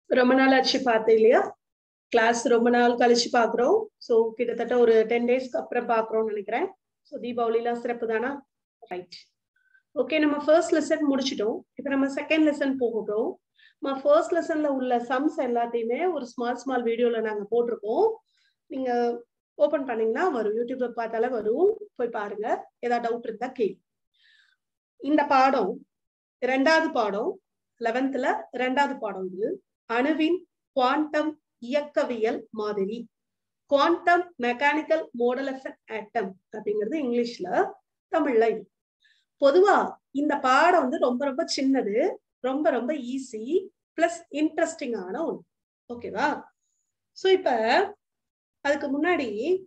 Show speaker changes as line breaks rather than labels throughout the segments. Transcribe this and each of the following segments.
ரொம்ப நாள் ஆச்சு பார்த்தேன் இல்லையா கிளாஸ் ரொம்ப நாள் கழிச்சு பாக்குறோம் ஸோ கிட்டத்தட்ட ஒரு டென் டேஸ்க்கு அப்புறம் பாக்குறோம்னு நினைக்கிறேன் ஸோ தீபாவளிலாம் சிறப்பு தானா ரைட் ஓகே நம்ம ஃபர்ஸ்ட் லெசன் முடிச்சிட்டோம் இப்போ நம்ம செகண்ட் லெசன் போகட்டும் நம்ம ஃபர்ஸ்ட் லெசன்ல உள்ள சம்ஸ் எல்லாத்தையுமே ஒரு ஸ்மால் ஸ்மால் வீடியோல நாங்க போட்டிருக்கோம் நீங்க ஓபன் பண்ணீங்கன்னா வரும் யூடியூப்ல பார்த்தாலே வரும் போய் பாருங்க ஏதாவது டவுட் இருந்தா கேள்வி இந்த பாடம் ரெண்டாவது பாடம் லெவன்த்ல ரெண்டாவது பாடம் இது அணுவின் குவாண்டம் இயக்கவியல் மாதிரி quantum mechanical model of atom அப்படிங்கிறது இங்கிலீஷ்ல தமிழ்ல இது பொதுவா இந்த பாடம் வந்து ரொம்ப ரொம்ப சின்னது ரொம்ப ரொம்ப ஈஸி பிளஸ் இன்ட்ரெஸ்டிங்கான ஒன்று ஓகேவா சோ இப்ப அதுக்கு முன்னாடி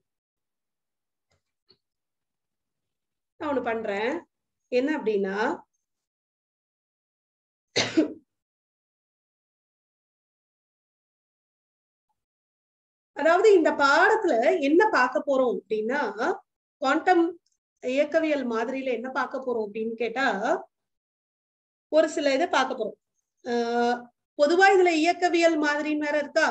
நான் ஒண்ணு பண்றேன் என்ன அப்படின்னா அதாவது இந்த பாடத்துல என்ன பார்க்க போறோம் அப்படின்னா குவாண்டம் இயக்கவியல் மாதிரியில என்ன பார்க்க போறோம் அப்படின்னு கேட்டா ஒரு சில இதை பார்க்க போறோம் ஆஹ் பொதுவா இதுல இயக்கவியல் மாதிரின்னு வேற இருக்கா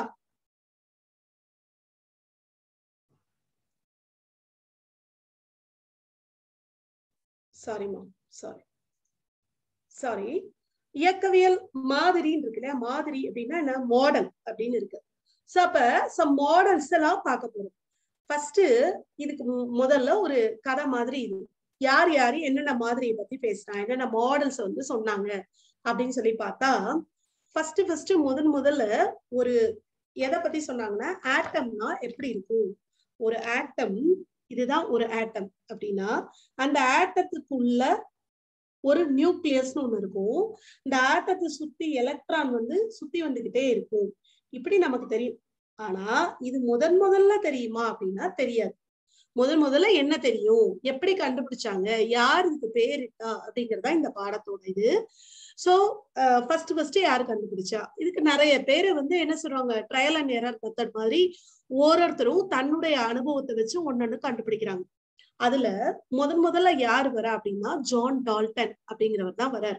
சாரிமா சாரி சாரி இயக்கவியல் மாதிரின்னு இருக்கு இல்லையா மாதிரி அப்படின்னா என்ன மாடல் அப்படின்னு இருக்கு சோ அப்ப சம் மாடல்ஸ் எல்லாம் பார்க்க போறோம் ஃபர்ஸ்ட் இதுக்கு முதல்ல ஒரு கதை மாதிரி இது யார் யாரு என்னென்ன மாதிரியை பத்தி பேசுறாங்க என்னென்ன மாடல்ஸ் வந்து சொன்னாங்க அப்படின்னு சொல்லி பார்த்தா ஃபர்ஸ்ட் ஃபர்ஸ்ட் முதன் முதல்ல ஒரு எதை பத்தி சொன்னாங்கன்னா ஆட்டம்னா எப்படி இருக்கும் ஒரு ஆட்டம் இதுதான் ஒரு ஆட்டம் அப்படின்னா அந்த ஆட்டத்துக்குள்ள ஒரு நியூக்ளியஸ்னு ஒண்ணு இருக்கும் இந்த ஆட்டத்தை சுத்தி எலக்ட்ரான் வந்து சுத்தி வந்துகிட்டே இருக்கும் இப்படி நமக்கு தெரியும் ஆனா இது முதன் முதல்ல தெரியுமா அப்படின்னா தெரியாது முதல் முதல்ல என்ன தெரியும் எப்படி கண்டுபிடிச்சாங்க யார் இதுக்கு பேர் இருக்கா அப்படிங்கறதா இந்த பாடத்தோட இது சோ ஃபர்ஸ்ட் ஃபர்ஸ்ட் யாரு கண்டுபிடிச்சா இதுக்கு நிறைய பேரு வந்து என்ன சொல்றாங்க ட்ரையல் அண்ட் எரர் மெத்தட் மாதிரி ஒவ்வொருத்தரும் தன்னுடைய அனுபவத்தை வச்சு ஒன்னொன்னு கண்டுபிடிக்கிறாங்க அதுல முதன் முதல்ல யார் வர அப்படின்னா ஜான் டால்டன் அப்படிங்கிறவர் தான் வரார்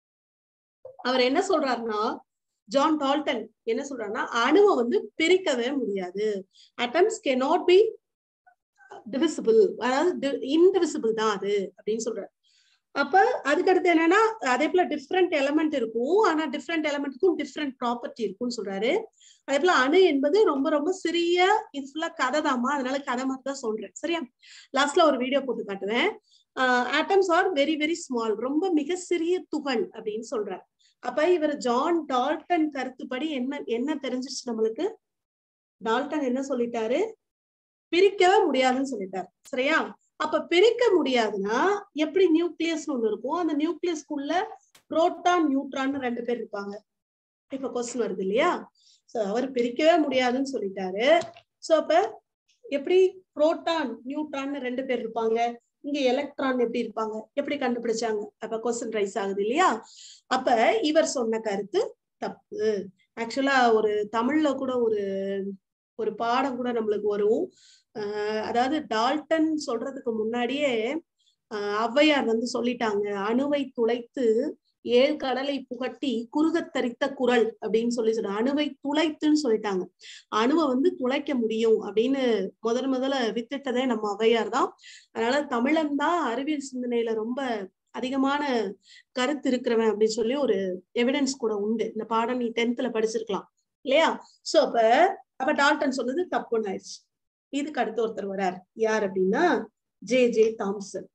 அவர் என்ன சொல்றாருன்னா ஜான் டால்டன் என்ன சொல்றாருன்னா அணுவை வந்து பிரிக்கவே முடியாது atoms can not be divisible அதாவது இன்டிவிசிபிள் தான் அது அப்படின்னு சொல்றாரு அப்ப அதுக்கடுத்து என்னன்னா அதே போல டிஃப்ரெண்ட் எலமெண்ட் இருக்கும் ஆனா டிஃப்ரெண்ட் எலமெண்ட்டுக்கும் டிஃப்ரெண்ட் ப்ராப்பர்ட்டி இருக்கும்னு சொல்றாரு அதே போல அணு என்பது ரொம்ப ரொம்ப சிறிய இது ஃபுல்லா கதை தாமா அதனால கதை மாதிரி தான் சொல்றேன் சரியா லாஸ்ட்ல ஒரு வீடியோ போட்டு காட்டுவேன் atoms are very very small ரொம்ப மிக சிறிய துகள் அப்படின்னு சொல்றாரு அப்ப இவர் ஜான் டால்டன் கருத்துப்படி என்ன என்ன தெரிஞ்சிருச்சு நம்மளுக்கு டால்டன் என்ன சொல்லிட்டாரு பிரிக்கவே முடியாதுன்னு சொல்லிட்டாரு சரியா அப்ப பிரிக்க முடியாதுன்னா எப்படி நியூக்ளியஸ் ஒண்ணு இருக்கும் அந்த நியூக்ளியஸ்க்குள்ள புரோட்டான் நியூட்ரான் ரெண்டு பேர் இருப்பாங்க இப்ப கொஸ்டின் வருது இல்லையா சோ அவர் பிரிக்கவே முடியாதுன்னு சொல்லிட்டாரு சோ அப்ப எப்படி புரோட்டான் நியூட்ரான் ரெண்டு பேர் இருப்பாங்க இங்க எலக்ட்ரான் எப்படி இருப்பாங்க எப்படி கண்டுபிடிச்சாங்க அப்ப கொஸ்டின் ரைஸ் ஆகுது இல்லையா அப்ப இவர் சொன்ன கருத்து தப்பு ஆக்சுவலா ஒரு தமிழ்ல கூட ஒரு ஒரு பாடம் கூட நம்மளுக்கு வரும் ஆஹ் அதாவது டால்டன் சொல்றதுக்கு முன்னாடியே ஆஹ் ஔவையார் வந்து சொல்லிட்டாங்க அணுவை துளைத்து ஏழு கடலை புகட்டி குறுகத்தரித்த குரல் அப்படின்னு சொல்லி சொல்றாங்க அணுவை துளைத்துன்னு சொல்லிட்டாங்க அணுவை வந்து துளைக்க முடியும் அப்படின்னு முதல் முதல்ல வித்துட்டதே நம்ம ஔவையார் தான் அதனால தமிழன் தான் அறிவியல் சிந்தனையில ரொம்ப அதிகமான கருத்து இருக்கிறவன் அப்படின்னு சொல்லி ஒரு எவிடன்ஸ் கூட உண்டு இந்த பாடம் நீ டென்த்ல படிச்சிருக்கலாம் இல்லையா சோ அப்ப அப்ப டால்டன் சொன்னது தப்புன்னு ஆயிடுச்சு இதுக்கு அடுத்து ஒருத்தர் வரார் யார் அப்படின்னா ஜே ஜே தாம்சன்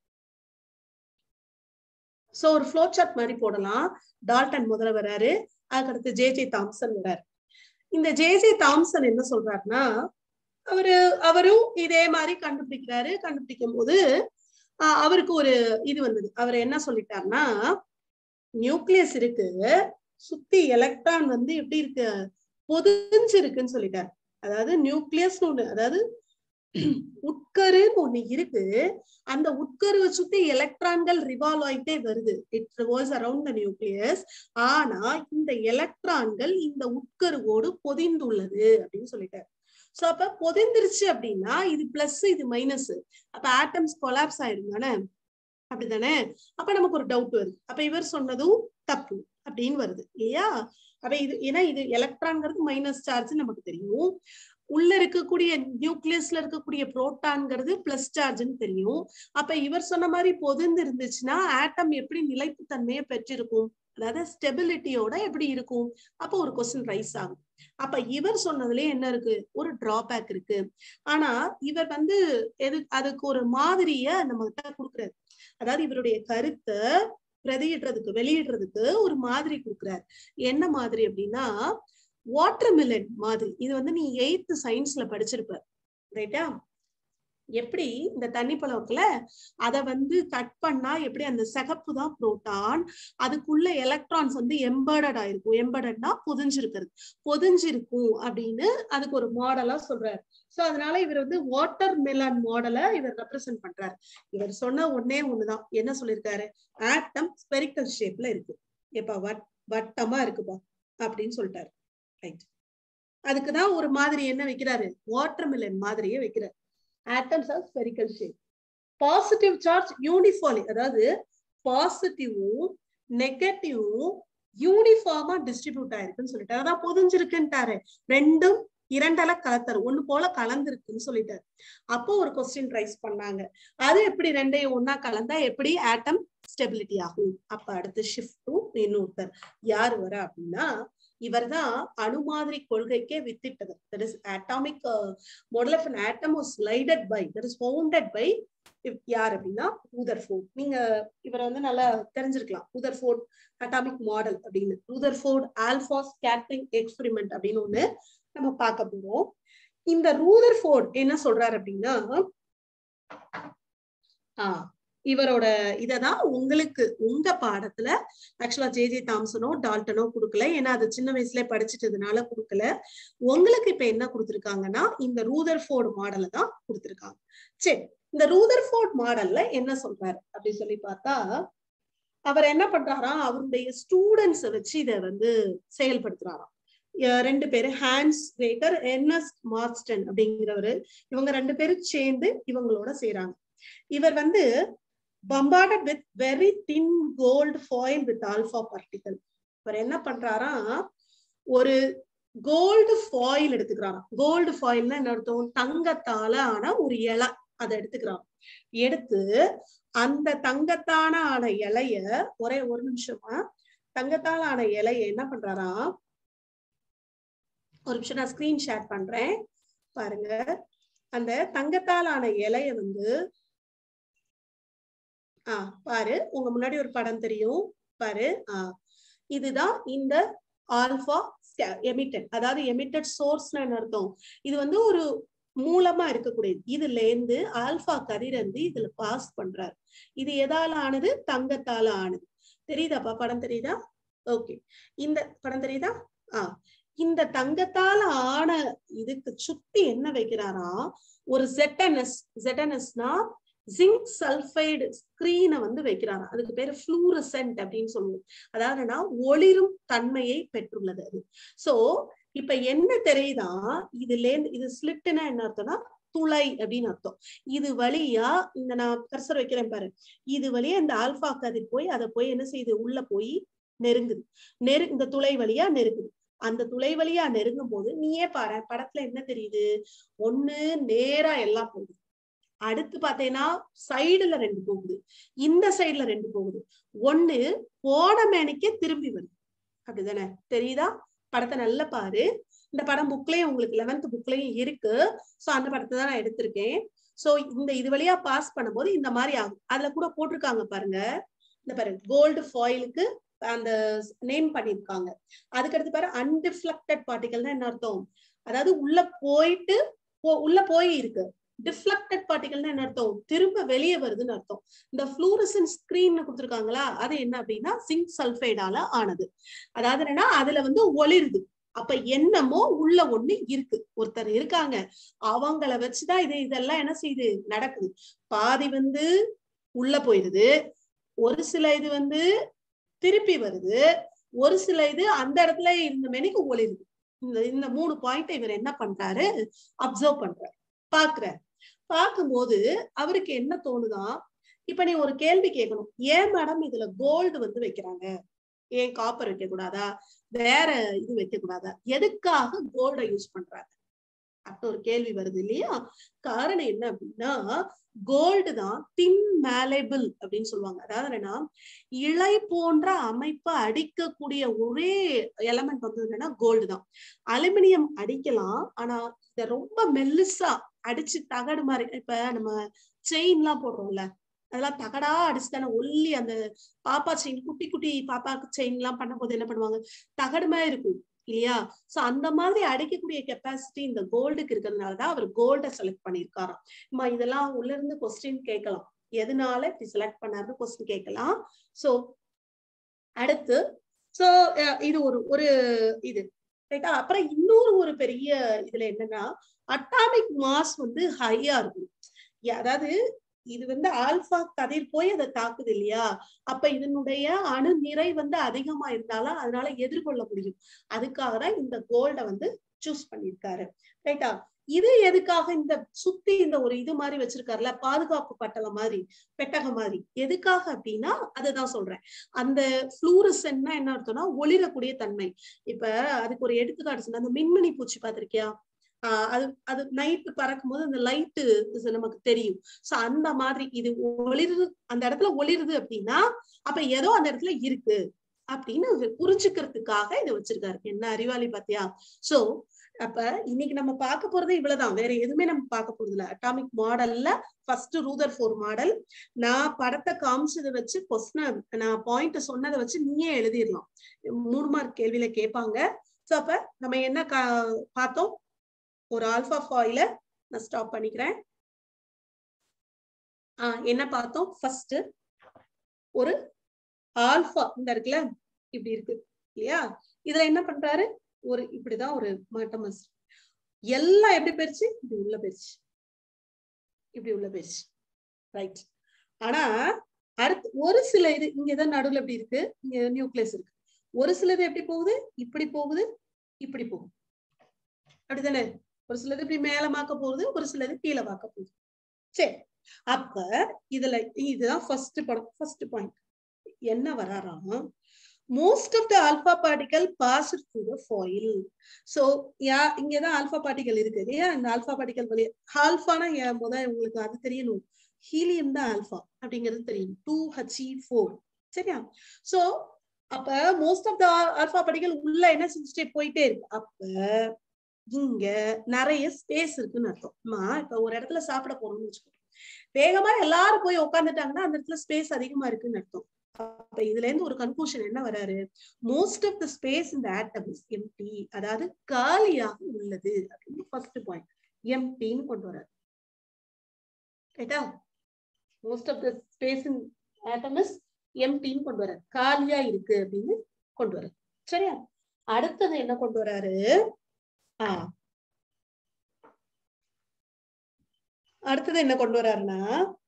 சோ ஒரு ஃப்ளோ சார்ட் மாதிரி போடலாம் டால்டன் முதல்ல வராரு அதுக்கடுத்து ஜே ஜே தாம்சன் வராரு இந்த ஜே ஜே தாம்சன் என்ன சொல்றாருன்னா அவரு அவரும் இதே மாதிரி கண்டுபிடிக்கிறாரு கண்டுபிடிக்கும் போது அவருக்கு ஒரு இது வந்தது அவர் என்ன சொல்லிட்டாருன்னா நியூக்ளியஸ் இருக்கு சுத்தி எலக்ட்ரான் வந்து எப்படி இருக்கு பொதிஞ்சு இருக்குன்னு சொல்லிட்டாரு அதாவது நியூக்ளியஸ்னு ஒண்ணு அதாவது உட்கருன்னு ஒண்ணு இருக்கு அந்த உட்கருவை சுத்தி எலக்ட்ரான்கள் ரிவால்வ் ஆயிட்டே வருது it revolves around the nucleus ஆனா இந்த எலக்ட்ரான்கள் இந்த உட்கருவோடு பொதிந்துள்ளது அப்படின்னு சொல்லிட்டாரு சோ அப்ப பொதிந்துருச்சு அப்படின்னா இது பிளஸ் இது மைனஸ் அப்ப ஆட்டம்ஸ் கொலாப்ஸ் ஆயிடும் தானே அப்படிதானே அப்ப நமக்கு ஒரு டவுட் வருது அப்ப இவர் சொன்னதும் தப்பு அப்படின்னு வருது இல்லையா அப்ப இது ஏன்னா இது எலக்ட்ரான்ங்கிறது மைனஸ் சார்ஜ் நமக்கு தெரியும் உள்ள இருக்கக்கூடிய நியூக்ளியஸ்ல இருக்கக்கூடிய புரோட்டான்ங்கிறது பிளஸ் சார்ஜ்னு தெரியும் அப்ப இவர் சொன்ன மாதிரி பொதிந்து இருந்துச்சுன்னா ஆட்டம் எப்படி நிலைப்பு தன்மையை பெற்றிருக்கும் அதாவது ஸ்டெபிலிட்டியோட எப்படி இருக்கும் அப்போ ஒரு கொஸ்டின் ரைஸ் ஆகும் அப்ப இவர் சொன்னதுலயே என்ன இருக்கு ஒரு டிராபேக் இருக்கு ஆனா இவர் வந்து எது அதுக்கு ஒரு மாதிரிய நம்ம கிட்ட கொடுக்குறாரு அதாவது இவருடைய கருத்தை பிரதியிடுறதுக்கு வெளியிடுறதுக்கு ஒரு மாதிரி கொடுக்குறாரு என்ன மாதிரி அப்படின்னா வாட்டர் மிலன் மாதிரி இது வந்து நீ எயித்து சயின்ஸ்ல படிச்சிருப்ப ரைட்டா எப்படி இந்த தண்ணி பழத்துல அத வந்து கட் பண்ணா எப்படி அந்த சிகப்பு தான் புரோட்டான் அதுக்குள்ள எலக்ட்ரான்ஸ் வந்து எம்பர்டட் ஆயிருக்கும் எம்பர்டட்னா பொதிஞ்சிருக்கிறது பொதிஞ்சிருக்கும் அப்படின்னு அதுக்கு ஒரு மாடலா சொல்றாரு சோ அதனால இவர் வந்து வாட்டர் மெலன் மாடலை இவர் ரெப்ரசென்ட் பண்றாரு இவர் சொன்ன ஒன்னே ஒண்ணுதான் என்ன சொல்லியிருக்காரு ஆட்டம் ஸ்பெரிக்கல் ஷேப்ல இருக்கு எப்பா வட் வட்டமா இருக்குப்பா அப்படின்னு சொல்லிட்டாரு ரைட் அதுக்குதான் ஒரு மாதிரி என்ன வைக்கிறாரு வாட்டர் மிலன் மாதிரியே வைக்கிறாரு atoms are spherical shape positive charge uniformly அதாவது பாசிட்டிவும் நெகட்டிவும் யூனிஃபார்மா டிஸ்ட்ரிபியூட் ஆயிருக்குன்னு சொல்லிட்டாரு அதான் பொதிஞ்சிருக்குன்ட்டாரு ரெண்டும் இரண்டல கலத்தரு ஒண்ணு போல கலந்துருக்குன்னு சொல்லிட்டாரு அப்போ ஒரு கொஸ்டின் ரைஸ் பண்ணாங்க அது எப்படி ரெண்டையும் ஒன்னா கலந்தா எப்படி ஆட்டம் ஸ்டெபிலிட்டி ஆகும் அப்ப அடுத்து ஷிஃப்ட் டு இன்னொருத்தர் யார் வர அப்படின்னா இவர்தான் அணு மாதிரி கொள்கைக்கே வித்திட்டவர் that is atomic model of an atom was lighted by that is founded by யார் அப்படின்னா ஊதர்ஃபோர்ட் நீங்க இவரை வந்து நல்லா தெரிஞ்சிருக்கலாம் ஊதர்ஃபோர்ட் அட்டாமிக் மாடல் அப்படின்னு ரூதர்ஃபோர்ட் ஆல்பா ஸ்கேட்டரிங் எக்ஸ்பெரிமெண்ட் அப்படின்னு ஒண்ணு நம்ம பார்க்க போறோம் இந்த ரூதர்ஃபோர்ட் என்ன சொல்றாரு அப்படின்னா ஆஹ் இவரோட இததான் உங்களுக்கு உங்க பாடத்துல ஆக்சுவலா ஜே ஜே தாம்சனோ டால்டனோ கொடுக்கல ஏன்னா அது சின்ன வயசுல படிச்சுட்டதுனால கொடுக்கல உங்களுக்கு இப்ப என்ன கொடுத்துருக்காங்கன்னா இந்த ரூதர்ஃபோர்டு மாடலை தான் கொடுத்துருக்காங்க சரி இந்த ரூதர்ஃபோர்ட் மாடல்ல என்ன சொல்றாரு அப்படி சொல்லி பார்த்தா அவர் என்ன பண்றாராம் அவருடைய ஸ்டூடெண்ட்ஸை வச்சு இதை வந்து செயல்படுத்துறாராம் ரெண்டு பேரு ஹான்ஸ் ரேகர் என்எஸ் மார்ஸ்டன் அப்படிங்கிறவரு இவங்க ரெண்டு பேரும் சேர்ந்து இவங்களோட செய்யறாங்க இவர் வந்து bombarded with very thin gold foil with alpha particle இவர் என்ன பண்றாரா ஒரு கோல்டு ஃபாயில் எடுத்துக்கிறாராம் கோல்டு ஃபாயில்னா என்ன அர்த்தம் தங்கத்தால ஆன ஒரு இலை அதை எடுத்துக்கிறான் எடுத்து அந்த தங்கத்தான ஆன இலைய ஒரே ஒரு நிமிஷமா தங்கத்தால ஆன இலைய என்ன பண்றாரா ஒரு நிமிஷம் நான் ஸ்கிரீன் ஷேர் பண்றேன் பாருங்க அந்த தங்கத்தால் ஆன இலைய வந்து ஆஹ் பாரு உங்க முன்னாடி ஒரு படம் தெரியும் பாரு ஆஹ் இதுதான் இந்த ஆல்பா எமிட்டட் அதாவது எமிட்டட் சோர்ஸ்னு அர்த்தம் இது வந்து ஒரு மூலமா இருக்கக்கூடியது இதுல இருந்து ஆல்பா கதிர் வந்து இதுல பாஸ் பண்றாரு இது எதால ஆனது தங்கத்தால ஆனது தெரியுதாப்பா படம் தெரியுதா ஓகே இந்த படம் தெரியுதா ஆஹ் இந்த தங்கத்தால ஆன இதுக்கு சுத்தி என்ன வைக்கிறாரா ஒரு ஜெட்டனஸ் ஜெட்டனஸ்னா ஜிங்க் சல்ஃபைடு ஸ்கிரீனை வந்து வைக்கிறாங்க அதுக்கு பேரு ஃப்ளூரசன்ட் அப்படின்னு சொல்லுவோம் அதாவதுன்னா ஒளிரும் தன்மையை பெற்றுள்ளது அது சோ இப்ப என்ன தெரியுதா இதுல இருந்து இது ஸ்லிட்டுனா என்ன அர்த்தம்னா துளை அப்படின்னு அர்த்தம் இது வழியா இந்த நான் கர்சர் வைக்கிறேன் பாரு இது வழியா இந்த ஆல்பா கதிர் போய் அதை போய் என்ன செய்யுது உள்ள போய் நெருங்குது நெரு இந்த துளை வழியா நெருங்குது அந்த துளை வழியா நெருங்கும் போது நீயே பாரு படத்துல என்ன தெரியுது ஒண்ணு நேரா எல்லாம் போகுது அடுத்து பாத்தீங்கன்னா சைடுல ரெண்டு போகுது இந்த சைடுல ரெண்டு போகுது ஒண்ணு போன மேனிக்கே திரும்பி வருது அப்படிதானே தெரியுதா படத்தை நல்லா பாரு இந்த படம் புக்லயும் உங்களுக்கு லெவன்த் புக்லயும் இருக்கு சோ அந்த படத்தை தான் நான் எடுத்திருக்கேன் சோ இந்த இது வழியா பாஸ் பண்ணும்போது இந்த மாதிரி ஆகும் அதுல கூட போட்டிருக்காங்க பாருங்க இந்த பாருங்க கோல்டு ஃபாயிலுக்கு அந்த நேம் பண்ணிருக்காங்க அதுக்கடுத்து பாரு அன்டிஃப்ளக்டட் பார்ட்டிகல்னா என்ன அர்த்தம் அதாவது உள்ள போயிட்டு உள்ள போய் இருக்கு டிஃப்ளக்டட் பார்ட்டிகல்னா என்ன அர்த்தம் திரும்ப வெளியே வருதுன்னு அர்த்தம் இந்த ஃப்ளூரசன் ஸ்கிரீன் கொடுத்துருக்காங்களா அது என்ன அப்படின்னா சிங்க் சல்ஃபைடால ஆனது அதாவது என்னன்னா அதுல வந்து ஒளிருது அப்ப என்னமோ உள்ள ஒண்ணு இருக்கு ஒருத்தர் இருக்காங்க அவங்கள வச்சுதான் இது இதெல்லாம் என்ன செய்யுது நடக்குது பாதி வந்து உள்ள போயிருது ஒரு சில இது வந்து திருப்பி வருது ஒரு சில இது அந்த இடத்துல இருந்த மெனிக்கு ஒளிருது இந்த இந்த மூணு பாயிண்ட் இவர் என்ன பண்றாரு அப்சர்வ் பண்றாரு பாக்குறாரு பார்க்கும்போது அவருக்கு என்ன தோணுதான் இப்ப நீ ஒரு கேள்வி கேட்கணும் ஏன் மேடம் இதுல கோல்டு வந்து வைக்கிறாங்க ஏன் காப்பர் வைக்க கூடாதா வேற இது வைக்க கூடாதா எதுக்காக கோல்டை யூஸ் பண்றாங்க அப்படி ஒரு கேள்வி வருது இல்லையா காரணம் என்ன அப்படின்னா கோல்டு தான் தின் மேலேபிள் அப்படின்னு சொல்லுவாங்க அதாவது என்னன்னா இலை போன்ற அமைப்பை அடிக்கக்கூடிய ஒரே எலமெண்ட் வந்து என்னன்னா கோல்டு தான் அலுமினியம் அடிக்கலாம் ஆனா இத ரொம்ப மெல்லிசா அடிச்சு தகடு மாதிரி இப்ப நம்ம செயின் எல்லாம் போடுறோம்ல அதெல்லாம் தகடா அடிச்சு தானே ஒல்லி அந்த பாப்பா செயின் குட்டி குட்டி பாப்பாக்கு செயின் எல்லாம் பண்ணும்போது என்ன பண்ணுவாங்க தகடு மாதிரி இருக்கும் இல்லையா சோ அந்த மாதிரி அடிக்கக்கூடிய கெப்பாசிட்டி இந்த கோல்டுக்கு இருக்கிறதுனாலதான் அவர் கோல்டை செலக்ட் பண்ணியிருக்காராம் அம்மா இதெல்லாம் உள்ள இருந்து கொஸ்டின் கேட்கலாம் எதனால இப்படி செலக்ட் பண்ணாருன்னு கொஸ்டின் கேட்கலாம் சோ அடுத்து சோ இது ஒரு ஒரு இது ரைட்டா அப்புறம் இன்னொரு ஒரு பெரிய இதுல என்னன்னா அட்டாமிக் மாஸ் வந்து ஹையா இருக்கும் அதாவது இது வந்து ஆல்பா கதிர் போய் அதை தாக்குது இல்லையா அப்ப இதனுடைய அணு நிறை வந்து அதிகமா இருந்தாலும் அதனால எதிர்கொள்ள முடியும் அதுக்காக தான் இந்த கோல்ட வந்து சூஸ் பண்ணிருக்காரு ரைட்டா இது எதுக்காக இந்த சுத்தி இந்த ஒரு இது மாதிரி வச்சிருக்காருல பாதுகாப்பு பட்டளம் மாதிரி பெட்டகம் மாதிரி எதுக்காக அப்படின்னா அதுதான் சொல்றேன் அந்த புளூரசன்னா என்ன அர்த்தம்னா ஒளிரக்கூடிய தன்மை இப்ப அதுக்கு ஒரு எடுத்துக்காட்டு சொன்ன அந்த மின்மினி பூச்சி பார்த்திருக்கியா ஆஹ் அது அது நைட்டு பறக்கும் போது அந்த லைட்டு நமக்கு தெரியும் சோ அந்த மாதிரி இது ஒளிருது அந்த இடத்துல ஒளிருது அப்படின்னா அப்ப ஏதோ அந்த இடத்துல இருக்கு அப்படின்னு புரிஞ்சுக்கிறதுக்காக இதை வச்சிருக்காரு என்ன அறிவாளி பாத்தியா சோ அப்ப இன்னைக்கு நம்ம பார்க்க போறது இவ்வளவுதான் வேற எதுவுமே நம்ம பார்க்க போறது இல்ல அட்டாமிக் மாடல்ல ஃபர்ஸ்ட் ரூதர் ஃபோர் மாடல் நான் படத்தை காமிச்சதை வச்சு கொஸ்டின் நான் பாயிண்ட் சொன்னதை வச்சு நீயே எழுதிடலாம் மூணு மார்க் கேள்வியில கேட்பாங்க சோ அப்ப நம்ம என்ன பார்த்தோம் ஒரு ஆல்பா ஃபாயில நான் ஸ்டாப் பண்ணிக்கிறேன் ஆஹ் என்ன பார்த்தோம் ஃபர்ஸ்ட் ஒரு ஆல்பா இந்த இருக்குல்ல இப்படி இருக்கு இல்லையா இதுல என்ன பண்றாரு ஒரு இப்படிதான் ஒரு மாட்டமஸ் எல்லாம் எப்படி போயிருச்சு இப்படி உள்ள போயிருச்சு இப்படி உள்ள போயிருச்சு ரைட் ஆனா அடுத்து ஒரு சில இது இங்கதான் நடுவுல எப்படி இருக்கு இங்க நியூக்ளியஸ் இருக்கு ஒரு சிலது எப்படி போகுது இப்படி போகுது இப்படி போகுது அப்படிதானே ஒரு சிலது இப்படி மேலமாக்க போகுது ஒரு சிலது கீழே வாக்க போகுது சரி அப்ப இதுல இதுதான் ஃபர்ஸ்ட் படம் ஃபர்ஸ்ட் பாயிண்ட் என்ன வராராம் most of the alpha particle pass through the foil so yeah இங்கதான் ஆல்பா பார்ட்டிகல் இருக்கு இல்லையா இந்த ஆல்பா பார்ட்டிகல் வழியா ஆல்பானா முத உங்களுக்கு அது தெரியணும் ஹீலியம் தான் ஆல்பா அப்படிங்கிறது தெரியும் டூ ஹச்இ ஃபோர் சரியா சோ அப்ப most of the alpha particle உள்ள என்ன செஞ்சுட்டே போயிட்டே இருக்கு அப்ப இங்க நிறைய ஸ்பேஸ் இருக்குன்னு அர்த்தம்மா இப்ப ஒரு இடத்துல சாப்பிட போறோம்னு வச்சுக்கோ வேகமா எல்லாரும் போய் உட்காந்துட்டாங்கன்னா அந்த இடத்துல ஸ்பேஸ் அதிகமா இருக்குன்னு அர்த்தம் அப்ப இதுல இருந்து ஒரு கன்க்ளூஷன் என்ன வராரு மோஸ்ட் ஆஃப் த ஸ்பேஸ் இந்த ஆட்டம் இஸ் எம்டி அதாவது காலியாக உள்ளது அப்படின்னு ஃபர்ஸ்ட் பாயிண்ட் எம்டின்னு கொண்டு வராரு ரைட்டா most of the space in atom is எம்டின்னு கொண்டு வராரு காலியா இருக்கு அப்படின்னு கொண்டு வராரு சரியா அடுத்தது என்ன கொண்டு வராரு ஆஹ் அடுத்தது என்ன கொண்டு வர்றாருன்னா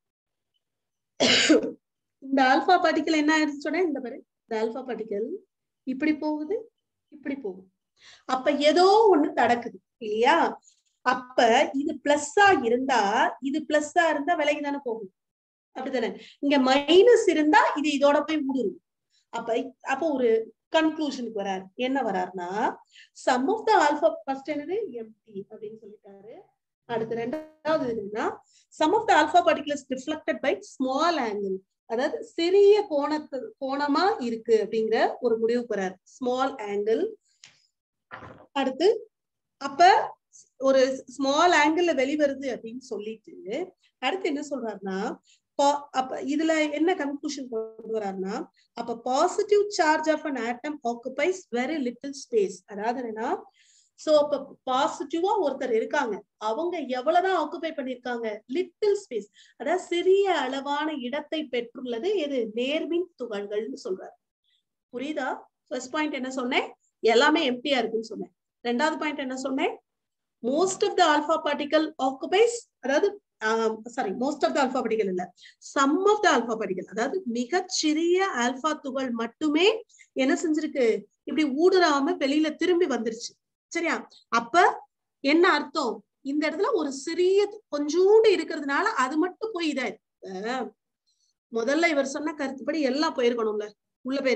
இந்த ஆல்பா பார்ட்டிக்கல் என்ன ஆயிடுச்சு சொன்னேன் இந்த பாரு இந்த ஆல்பா பார்ட்டிக்கல் இப்படி போகுது இப்படி போகுது அப்ப ஏதோ ஒண்ணு தடக்குது இல்லையா அப்ப இது பிளஸ்ஸா இருந்தா இது பிளஸ்ஸா இருந்தா விலகி தானே போகும் அப்படித்தானே இங்க மைனஸ் இருந்தா இது இதோட போய் ஊடுருவும் அப்ப அப்ப ஒரு கன்க்ளூஷனுக்கு வராரு என்ன வராருன்னா some of the alpha first என்னது எம்டி அப்படின்னு சொல்லிட்டாரு அடுத்து ரெண்டாவது என்னன்னா some of the alpha particles reflected by small angle அதாவது சிறிய கோணத்து கோணமா இருக்கு அப்படிங்கிற ஒரு முடிவு போறாரு ஸ்மால் ஆங்கிள் அடுத்து அப்ப ஒரு ஸ்மால் ஆங்கிள் வெளிவருது அப்படின்னு சொல்லிட்டு அடுத்து என்ன சொல்றாருன்னா அப்ப இதுல என்ன கன்க்ளூஷன் கொண்டு வர்றாருன்னா அப்ப positive charge of an atom occupies very little space அதாவது என்னன்னா சோ அப்ப பாசிட்டிவா ஒருத்தர் இருக்காங்க அவங்க எவ்வளவுதான் ஆக்குபை பண்ணிருக்காங்க லிட்டில் ஸ்பேஸ் அதாவது சிறிய அளவான இடத்தை பெற்றுள்ளது எது நேர்மின் துகள்கள்னு சொல்றாரு புரியுதா ஃபர்ஸ்ட் பாயிண்ட் என்ன சொன்னேன் எல்லாமே எம்டியா இருக்குன்னு சொன்னேன் ரெண்டாவது பாயிண்ட் என்ன சொன்னேன் most of the alpha particle occupies அதாவது sorry most of the alpha particle இல்ல some of the alpha particle அதாவது மிகச்சிறிய ஆல்பா துகள் மட்டுமே என்ன செஞ்சிருக்கு இப்படி ஊடுறாம வெளியில திரும்பி வந்துருச்சு சரியா அப்ப என்ன அர்த்தம் இந்த இடத்துல ஒரு சிறிய கொஞ்சோண்டு இருக்கிறதுனால அது மட்டும் போய் இதாயிருக்கு முதல்ல இவர் சொன்ன கருத்துப்படி எல்லாம் போயிருக்கணும்ல உள்ள போயிருக்கணும்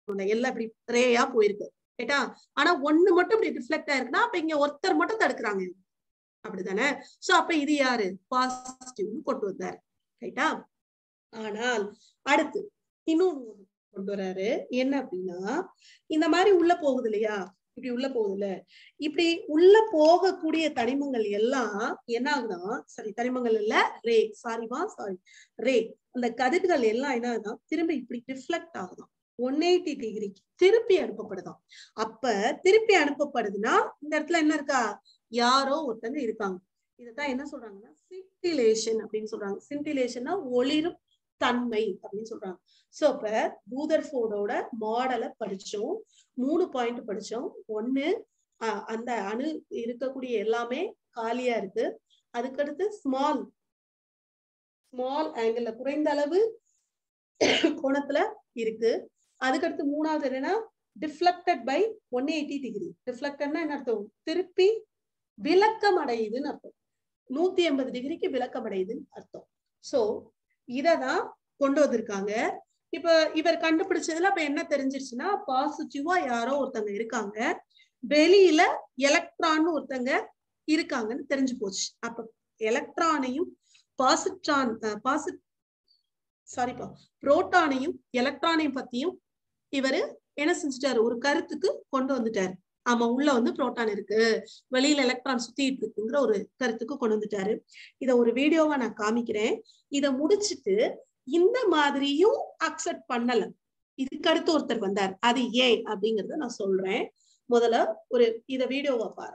இருக்கணும் எல்லாம் இப்படி ரேயா போயிருக்கு கேட்டா ஆனா ஒண்ணு மட்டும் இப்படி ரிஃப்ளெக்ட் ஆயிருக்குன்னா அப்ப இங்க ஒருத்தர் மட்டும் தடுக்கிறாங்க அப்படிதானே சோ அப்ப இது யாரு பாசிட்டிவ்னு கொண்டு வந்தாரு ரைட்டா ஆனால் அடுத்து இன்னொன்னு கொண்டு வராரு என்ன அப்படின்னா இந்த மாதிரி உள்ள போகுது இல்லையா இப்படி உள்ள போகுதுல்ல இப்படி உள்ள போகக்கூடிய தனிமங்கள் எல்லாம் என்ன ஆகுதா சரி தனிமங்கள் இல்ல ரே சாரிமா சாரி ரே அந்த கதிர்கள் எல்லாம் என்ன ஆகுதான் திரும்ப இப்படி ரிஃப்ளெக்ட் ஆகுதாம் ஒன் எயிட்டி டிகிரிக்கு திருப்பி அனுப்பப்படுதாம் அப்ப திருப்பி அனுப்பப்படுதுன்னா இந்த இடத்துல என்ன இருக்கா யாரோ ஒருத்தங்க இருக்காங்க இதைத்தான் என்ன சொல்றாங்கன்னா சின்டிலேஷன் அப்படின்னு சொல்றாங்க சின்டிலேஷன்னா ஒளிரும் தன்மை அப்படின்னு சொல்றாங்க சோ அப்ப ரூதர்ஃபோர்டோட மாடலை படிச்சோம் மூணு பாயிண்ட் படிச்சோம் ஒண்ணு அந்த அணு இருக்கக்கூடிய எல்லாமே காலியா இருக்கு அதுக்கடுத்து ஸ்மால் ஸ்மால் ஆங்கிள் குறைந்த அளவு கோணத்துல இருக்கு அதுக்கடுத்து மூணாவது என்னன்னா deflected by one eighty degree டிஃப்ளக்டட்னா என்ன அர்த்தம் திருப்பி விளக்கம் அடையுதுன்னு அர்த்தம் நூத்தி எண்பது டிகிரிக்கு விளக்கம் அடையுதுன்னு அர்த்தம் சோ இததான் கொண்டு வந்திருக்காங்க இப்ப இவர் கண்டுபிடிச்சதுல அப்ப என்ன தெரிஞ்சிருச்சுன்னா பாசிட்டிவா யாரோ ஒருத்தங்க இருக்காங்க வெளியில எலக்ட்ரான் ஒருத்தங்க இருக்காங்கன்னு தெரிஞ்சு போச்சு அப்ப எலக்ட்ரானையும் பாசிட்ரான் பாசி சாரிப்பா புரோட்டானையும் எலக்ட்ரானையும் பத்தியும் இவரு என்ன செஞ்சுட்டாரு ஒரு கருத்துக்கு கொண்டு வந்துட்டாரு ஆமா உள்ள வந்து புரோட்டான் இருக்கு வெளியில எலக்ட்ரான் சுத்திட்டு இருக்குங்கிற ஒரு கருத்துக்கு கொண்டு வந்துட்டாரு இத ஒரு வீடியோவா நான் காமிக்கிறேன் இத முடிச்சிட்டு இந்த மாதிரியும் அக்செப்ட் பண்ணல இதுக்கு அடுத்து ஒருத்தர் வந்தார் அது ஏன் அப்படிங்கறத நான் சொல்றேன் முதல்ல ஒரு இத வீடியோவை பாரு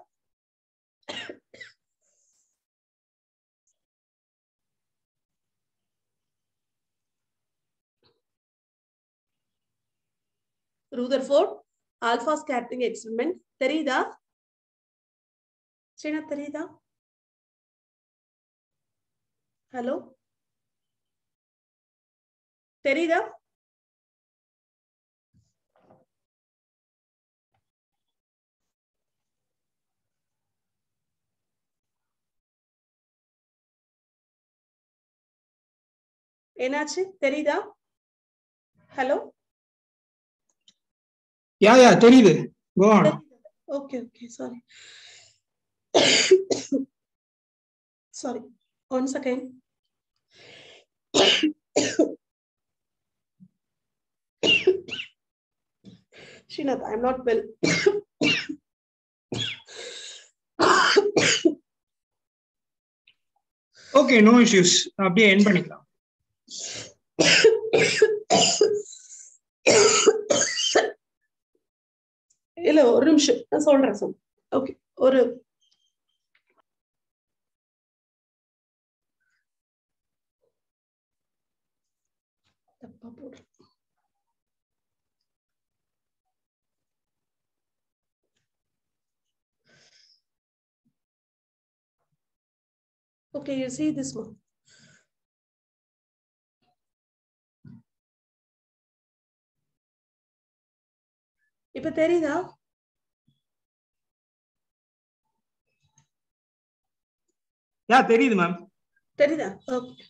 ரூதர்ஃபோர்ட் ஆல்பா ஸ்கேட்டரிங் எக்ஸ்பெரிமெண்ட் தெரியுதா ஸ்ரீநாத் தெரியுதா ஹலோ தெரியுதா என்னாச்சு தெரியுதா ஹலோ
யா யா தெரியுது go on
okay okay sorry sorry one second Srinath, I'm not well.
Okay no issues அப்படியே என் பண்ணிக்கலாம்
இல்ல ஒரு நிமிஷம் நான் சொல்றேன் சொல் ஓகே ஒரு தப்பா போடுறேன் Okay, you see this one. இப்ப தெரியுதா
யா தெரியுது மேம்
தெரியுதா ஓகே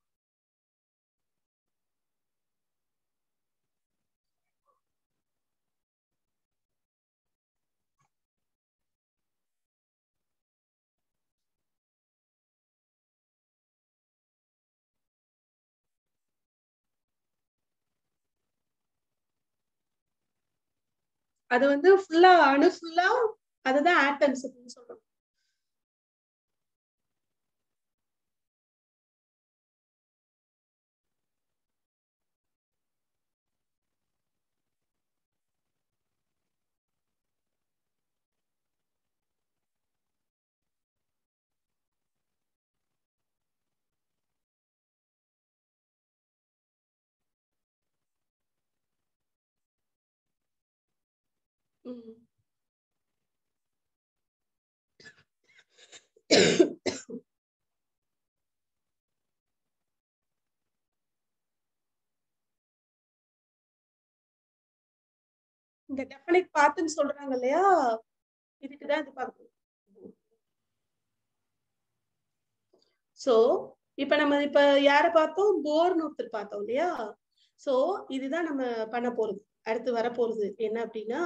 அது வந்து ஃபுல்லா அணு ஃபுல்லா அதுதான் ஆட்டம்ஸ் அப்படின்னு சொல்றோம் ம். இந்த டெஃபனைட் பாத்துன்னு சொல்றாங்க இல்லையா இதுக்குதான் இது பார்க்கணும் சோ இப்ப நம்ம இப்ப யார பார்த்தோம் போர்னு ஒருத்தர் பார்த்தோம் இல்லையா சோ இதுதான் நம்ம பண்ண போறது அடுத்து வரப்போறது என்ன அப்படின்னா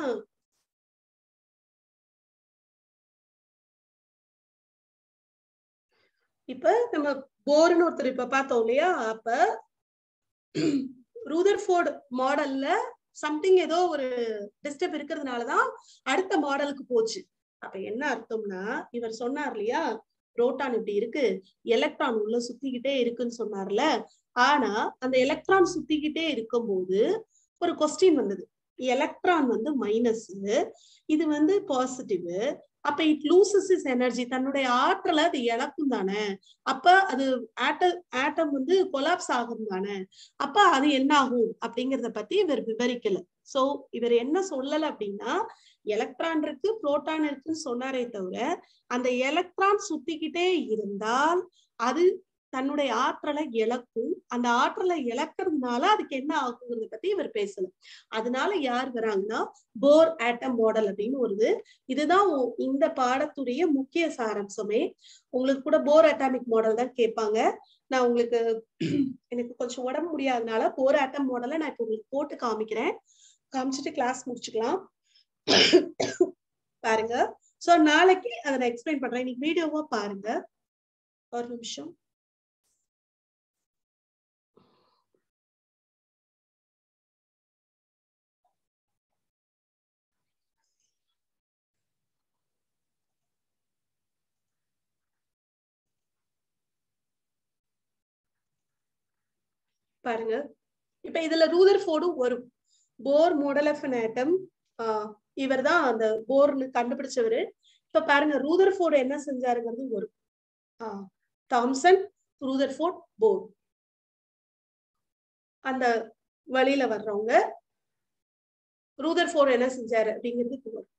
இப்ப நம்ம போர்னு ஒருத்தர் இப்ப பார்த்தோம் இல்லையா அப்ப ரூதர்ஃபோர்டு மாடல்ல சம்திங் ஏதோ ஒரு டிஸ்டர்ப் இருக்கிறதுனாலதான் அடுத்த மாடலுக்கு போச்சு அப்ப என்ன அர்த்தம்னா இவர் சொன்னார் இல்லையா புரோட்டான் இப்படி இருக்கு எலக்ட்ரான் உள்ள சுத்திக்கிட்டே இருக்குன்னு சொன்னார்ல ஆனா அந்த எலக்ட்ரான் சுத்திக்கிட்டே இருக்கும்போது ஒரு கொஸ்டின் வந்தது எலக்ட்ரான் வந்து மைனஸ் இது வந்து பாசிட்டிவ் அப்ப இட் லூசஸ் இஸ் எனர்ஜி தன்னுடைய ஆற்றலை அது இழக்கும் தானே அப்ப அது ஆட்ட ஆட்டம் வந்து கொலாப்ஸ் ஆகும் தானே அப்ப அது என்ன ஆகும் அப்படிங்கறத பத்தி இவர் விவரிக்கல சோ இவர் என்ன சொல்லல அப்படின்னா எலக்ட்ரான் இருக்கு புரோட்டான் இருக்குன்னு சொன்னாரே தவிர அந்த எலக்ட்ரான் சுத்திக்கிட்டே இருந்தால் அது தன்னுடைய ஆற்றலை இழக்கும் அந்த ஆற்றலை இழக்கிறதுனால அதுக்கு என்ன ஆகுங்கிறத பத்தி இவர் பேசல அதனால யார் வராங்கன்னா போர் ஆட்டம் மாடல் அப்படின்னு வருது இதுதான் இந்த பாடத்துடைய முக்கிய சாராம்சமே உங்களுக்கு கூட போர் அட்டாமிக் மாடல் தான் கேட்பாங்க நான் உங்களுக்கு எனக்கு கொஞ்சம் உடம்பு முடியாதனால போர் ஆட்டம் மாடலை நான் இப்ப உங்களுக்கு போட்டு காமிக்கிறேன் காமிச்சிட்டு கிளாஸ் முடிச்சுக்கலாம் பாருங்க சோ நாளைக்கு அதை நான் எக்ஸ்பிளைன் பண்றேன் இன்னைக்கு வீடியோவா பாருங்க ஒரு நிமிஷம் பாருங்க இப்ப இதுல ரூதர் ஃபோர்டும் வரும் Bohr model of an atom இவர் தான் அந்த போர்னு கண்டுபிடிச்சவரு இப்ப பாருங்க ரூதர் ஃபோர்டு என்ன செஞ்சாருங்கிறது வரும் ஆஹ் தாம்சன் ரூதர் ஃபோர்ட் போர் அந்த வழியில வர்றவங்க ரூதர் ஃபோர்ட் என்ன செஞ்சாரு அப்படிங்கிறது வரும்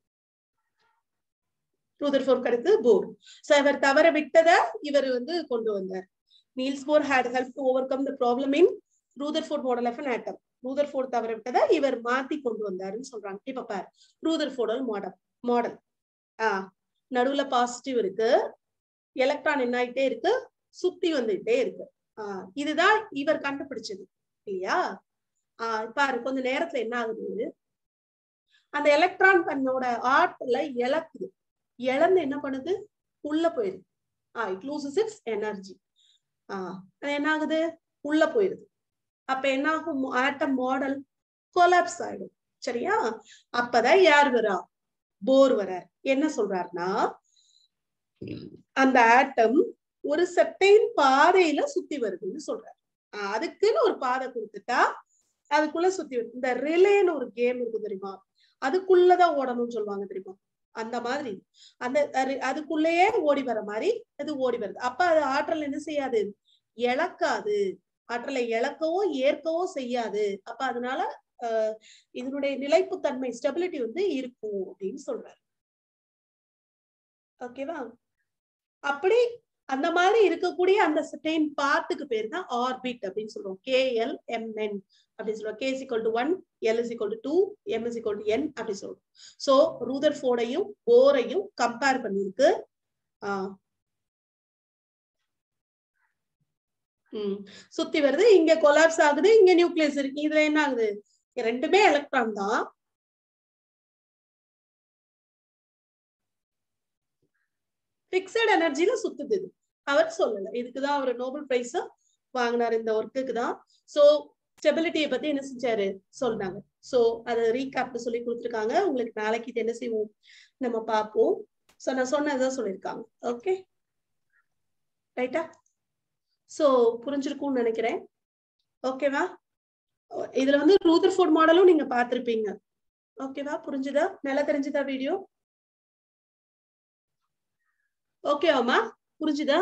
ரூதர் ஃபோர்ட் அடுத்து போர் சோ இவர் தவற விட்டத இவர் வந்து கொண்டு வந்தார் Niels Bohr had helped to overcome the problem in Rutherford model of an atom Rutherford தவிர விட்டதை இவர் மாத்தி கொண்டு வந்தாருன்னு சொல்றாங்க இப்ப பாரு ரூதர்ஃபோர்டல் மாடல் மாடல் ஆஹ் நடுவுல பாசிட்டிவ் இருக்கு எலக்ட்ரான் என்ன ஆயிட்டே இருக்கு சுத்தி வந்துகிட்டே இருக்கு ஆஹ் இதுதான் இவர் கண்டுபிடிச்சது இல்லையா ஆஹ் பாரு கொஞ்ச நேரத்துல என்ன ஆகுது அந்த எலக்ட்ரான் தன்னோட ஆற்றல இழக்குது இழந்து என்ன பண்ணுது உள்ள போயிருது ah it loses its energy ah அது என்ன ஆகுது உள்ள போயிருது அப்ப என்ன ஆகும் ஆட்டம் மாடல் கொலாப்ஸ் ஆயிடும் சரியா அப்பதான் யார் வரா போர் வர என்ன சொல்றாருன்னா அந்த ஆட்டம் ஒரு செட்டைன் பாதையில சுத்தி வருதுன்னு சொல்றாரு அதுக்குன்னு ஒரு பாதை கொடுத்துட்டா அதுக்குள்ள சுத்தி வருது இந்த ரிலேன்னு ஒரு கேம் இருக்கு தெரியுமா அதுக்குள்ளதான் ஓடணும்னு சொல்லுவாங்க தெரியுமா அந்த மாதிரி அந்த அதுக்குள்ளேயே ஓடி வர மாதிரி அது ஓடி வருது அப்ப அது ஆற்றல் என்ன செய்யாது இழக்காது ஆற்றலை இழக்கவோ ஏற்கவோ செய்யாது அப்ப அதனால அஹ் இதனுடைய நிலைப்புத்தன்மை ஸ்டெபிலிட்டி வந்து இருக்கும் அப்படின்னு சொல்றாரு ஓகேவா அப்படி அந்த மாதிரி இருக்கக்கூடிய அந்த செட்டைன் பாத்துக்கு பேர் தான் ஆர்பிட் அப்படின்னு சொல்றோம் கேஎல் எம்என் அப்படின்னு சொல்லுவோம் K is equal to one L is equal to two M is equal to N அப்படி சொல்றோம் சோ ரூதர் ஃபோர்டையும் போரையும் கம்பேர் பண்ணிருக்கு ஆஹ் உம் சுத்தி வருது இங்க கொலாப்ஸ் ஆகுது இங்க நியூக்ளியஸ் இருக்கு இதுல என்ன ஆகுது ரெண்டுமே எலக்ட்ரான் தான் பிக்சட் எனர்ஜில சுத்துது இது அவர் சொல்லல இதுக்குதான் அவர் நோபல் பிரைஸ் வாங்கினார் இந்த ஒர்க்குக்கு தான் சோ ஸ்டெபிலிட்டியை பத்தி என்ன செஞ்சாரு சொல்றாங்க சோ அதை ரீகேப் சொல்லி கொடுத்துருக்காங்க உங்களுக்கு நாளைக்கு இது என்ன செய்வோம் நம்ம பார்ப்போம் சோ நான் சொன்னதான் சொல்லியிருக்காங்க ஓகே ரைட்டா சோ புரிஞ்சிருக்கும்னு நினைக்கிறேன் ஓகேவா இதுல வந்து ரூதர்ஃபோர்ட் மாடலும் நீங்க பாத்திருப்பீங்க ஓகேவா புரிஞ்சுதா நல்லா தெரிஞ்சுதா வீடியோ ஓகேவாமா புரிஞ்சுதா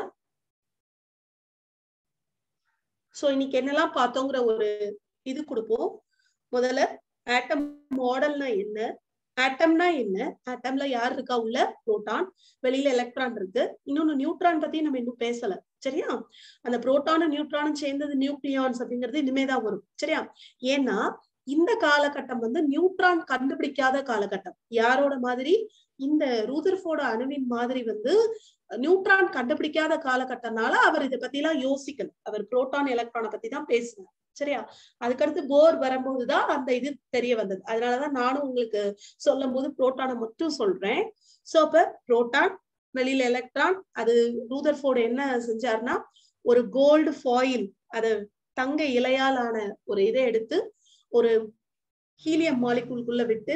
சோ இன்னைக்கு என்னெல்லாம் பார்த்தோங்கிற ஒரு இது கொடுப்போம் முதல்ல ஆட்டம் மாடல்னா என்ன ஆட்டம்னா என்ன ஆட்டம்ல யார் இருக்கா உள்ள புரோட்டான் வெளியில எலக்ட்ரான் இருக்கு இன்னொன்னு நியூட்ரான் பத்தி நம்ம இன்னும் பேசல சரியா அந்த புரோட்டானும் நியூட்ரானும் சேர்ந்தது நியூக்ளியான்ஸ் அப்படிங்கிறது இனிமேதான் வரும் சரியா ஏன்னா இந்த காலகட்டம் வந்து நியூட்ரான் கண்டுபிடிக்காத காலகட்டம் யாரோட மாதிரி இந்த ரூதர்ஃபோர்டு அணுவின் மாதிரி வந்து நியூட்ரான் கண்டுபிடிக்காத காலகட்டம்னால அவர் இதை பத்தி எல்லாம் யோசிக்கல அவர் புரோட்டான் எலக்ட்ரானை பத்தி தான் பேசினார் சரியா அதுக்கடுத்து போர் வரும்போதுதான் அந்த இது தெரிய வந்தது அதனாலதான் நானும் உங்களுக்கு சொல்லும் போது புரோட்டானை மட்டும் சொல்றேன் சோ அப்ப புரோட்டான் வெளியில எலக்ட்ரான் அது ரூதர்ஃபோர்டு என்ன செஞ்சாருன்னா ஒரு கோல்டு ஃபாயில் அத தங்க இலையால் ஆன ஒரு இதை எடுத்து ஒரு ஹீலியம் மாலிகுல்குள்ள விட்டு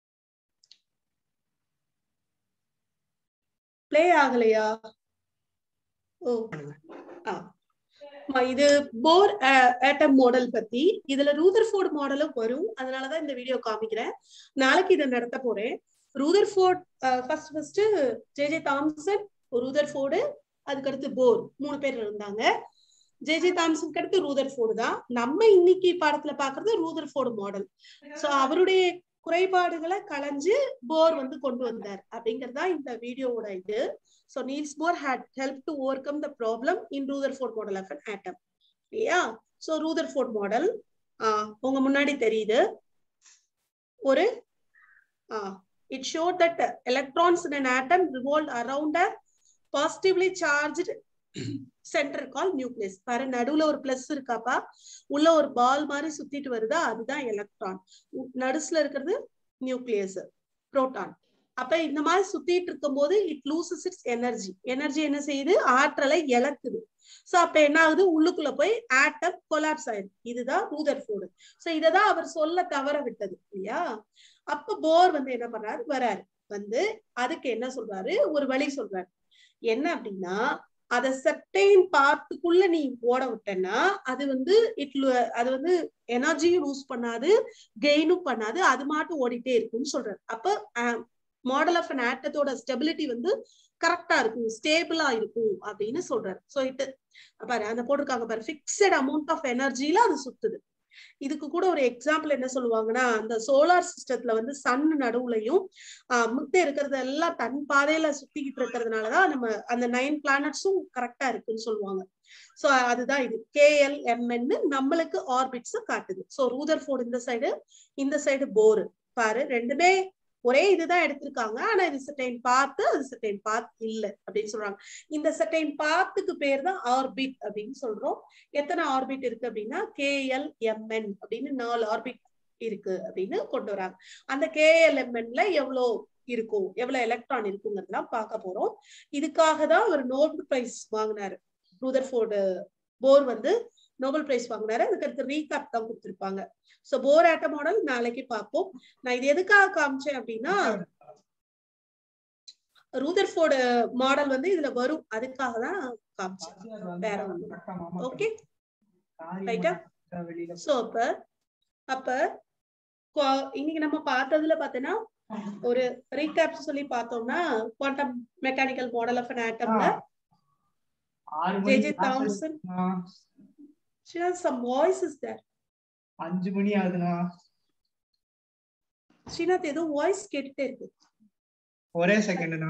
பிளே ஆகலையா ஓ ஆ ஆமா, இது போர் ஆட்டம் மாடல் பத்தி இதுல ரூதர்ஃபோர்ட் மாடலும் வரும் அதனாலதான் இந்த வீடியோ காமிக்கிறேன் நாளைக்கு இதை நடத்த போறேன் Rutherford first first J J Thomson Rutherford அதுக்கடுத்து போர் மூணு பேர் இருந்தாங்க ஜே ஜே தாம்சனுக்கு அடுத்து ரூதர்ஃபோர்டு தான் நம்ம இன்னைக்கு பாடத்துல பாக்குறது ரூதர்ஃபோர்டு மாடல் சோ அவருடைய குறைபாடுகளை களைஞ்சு போர் வந்து கொண்டு வந்தார் அப்படிங்கறதா இந்த வீடியோவோட இது so Niels Bohr had helped to overcome the problem in Rutherford model of an atom இல்லையா ஸோ ரூதர்ஃபோர்ட் மாடல் உங்க முன்னாடி தெரியுது ஒரு it show that electrons in an atom revolve around a positively charged center call nucleus பாரு நடுவுல ஒரு plus இருக்காப்பா உள்ள ஒரு பால் மாதிரி சுத்திட்டு வருதா அதுதான் எலக்ட்ரான் நடுசுல இருக்கிறது நியூக்ளியஸ் புரோட்டான் அப்ப இந்த மாதிரி சுத்திட்டு இருக்கும் போது it loses its energy energy என்ன செய்யுது ஆற்றலை இழக்குது சோ அப்ப என்ன ஆகுது உள்ளுக்குள்ள போய் ஆட்டம் கொலாப்ஸ் ஆயிடுது இதுதான் ரூதர் ஃபோர்டு சோ இததான் அவர் சொல்ல தவற விட்டது இல்லையா அப்ப போர் வந்து என்ன பண்றாரு வராரு வந்து அதுக்கு என்ன சொல்றாரு ஒரு வழி சொல்றாரு என்ன அப்படின்னா அத சர்டைன் பார்ட்டுக்குள்ள நீ ஓட விட்டனா அது வந்து இட் அது வந்து எனர்ஜியும் லூஸ் பண்ணாது கெயினும் பண்ணாது அது மாட்டும் ஓடிட்டே இருக்கும்னு சொல்றாரு அப்ப மாடல் ஆஃப் அன் ஆட்டத்தோட ஸ்டெபிலிட்டி வந்து கரெக்டா இருக்கும் ஸ்டேபிளா இருக்கும் அப்படின்னு சொல்றாரு சோ இட் பாரு அந்த போட்டிருக்காங்க பாரு பிக்சட் அமௌண்ட் ஆஃப் எனர்ஜில அது சுத்துது இதுக்கு கூட ஒரு எக்ஸாம்பிள் என்ன சொல்லுவாங்கன்னா அந்த சோலார் சிஸ்டத்துல வந்து சன் நடுவுலையும் ஆஹ் முட்டை இருக்கிறது எல்லாம் தன் பாதையில சுத்திக்கிட்டு இருக்கிறதுனாலதான் நம்ம அந்த நைன் பிளானட்ஸும் கரெக்டா இருக்குன்னு சொல்லுவாங்க சோ அதுதான் இது கேஎல் எம்என் நம்மளுக்கு ஆர்பிட்ஸ் காட்டுது சோ ரூதர் ஃபோர்டு இந்த சைடு இந்த சைடு போரு பாரு ரெண்டுமே ஒரே இதுதான் எடுத்திருக்காங்க ஆனா இது செட்டைன் பார்த்து அது செட்டைன் பாத் இல்ல அப்படின்னு சொல்றாங்க இந்த செட்டைன் பாத்துக்கு பேர் தான் ஆர்பிட் அப்படின்னு சொல்றோம் எத்தனை ஆர்பிட் இருக்கு அப்படின்னா கேஎல் எம்என் அப்படின்னு நாலு ஆர்பிட் இருக்கு அப்படின்னு கொண்டு வராங்க அந்த கேஎல்எம்என்ல எவ்வளவு இருக்கும் எவ்வளவு எலக்ட்ரான் இருக்குங்கிறதுலாம் பார்க்க போறோம் இதுக்காக தான் ஒரு நோபல் பிரைஸ் வாங்கினாரு ரூதர்ஃபோர்டு போர் வந்து நோபல் பிரைஸ் வாங்கினாரு அதுக்கு அடுத்து ரீகாப் தான் கொடுத்திருப்பாங்க சோ போர் ஆட்ட மாடல் நாளைக்கு பார்ப்போம் நான் இது எதுக்காக காமிச்சேன் அப்படின்னா ரூதர்ஃபோர்டு மாடல் வந்து இதுல வரும் அதுக்காக தான் காமிச்சேன் வேற ஒண்ணு ஓகே ரைட்டா சோ அப்ப அப்ப இன்னைக்கு நம்ம பார்த்ததுல பார்த்தோன்னா ஒரு ரீகேப் சொல்லி பார்த்தோம்னா quantum mechanical model of an ஆட்டம்ல J J Thomson some voice is there
அஞ்சு மணி ஆகுதுண்ணா
ஸ்ரீநாத் ஏதோ வாய்ஸ் கேட்டுட்டே இருக்கு
ஒரே செகண்ட்ண்ணா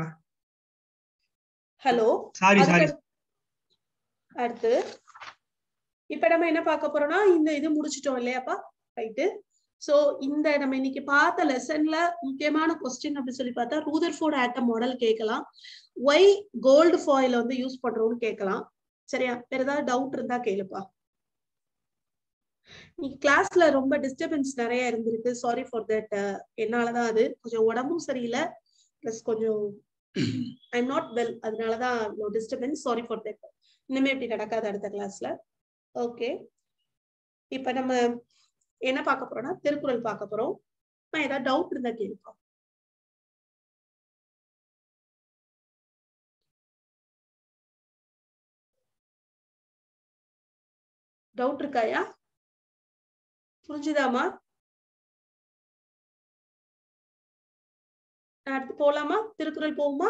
ஹலோ
சாரி சாரி
அடுத்து இப்ப நம்ம என்ன பார்க்க போறோம்னா இந்த இது முடிச்சிட்டோம் இல்லையாப்பா ரைட்டு சோ இந்த நம்ம இன்னைக்கு பார்த்த லெசன்ல முக்கியமான கொஸ்டின் அப்படி சொல்லி பார்த்தா ரூதர்ஃபோர்ட் ஆட்டம் மாடல் கேட்கலாம் ஒய் கோல்டு ஃபாயில் வந்து யூஸ் பண்றோம்னு கேட்கலாம் சரியா வேற ஏதாவது டவுட் இருந்தா கேளுப்பா இன்னைக்கு கிளாஸ்ல ரொம்ப டிஸ்டர்பன்ஸ் நிறைய இருந்திருக்கு சாரி ஃபார் தட் என்னாலதான் அது கொஞ்சம் உடம்பும் சரியில்லை பிளஸ் கொஞ்சம் ஐ எம் நாட் வெல் அதனாலதான் டிஸ்டர்பன்ஸ் சாரி ஃபார் தட் இனிமே இப்படி நடக்காது அடுத்த கிளாஸ்ல ஓகே இப்ப நம்ம என்ன பார்க்க போறோம்னா திருக்குறள் பார்க்க போறோம் ஏதாவது டவுட் இருந்தா கேட்போம் டவுட் இருக்காயா புரிஞ்சுதாமா அடுத்து போலாமா திருக்குறள் போகுமா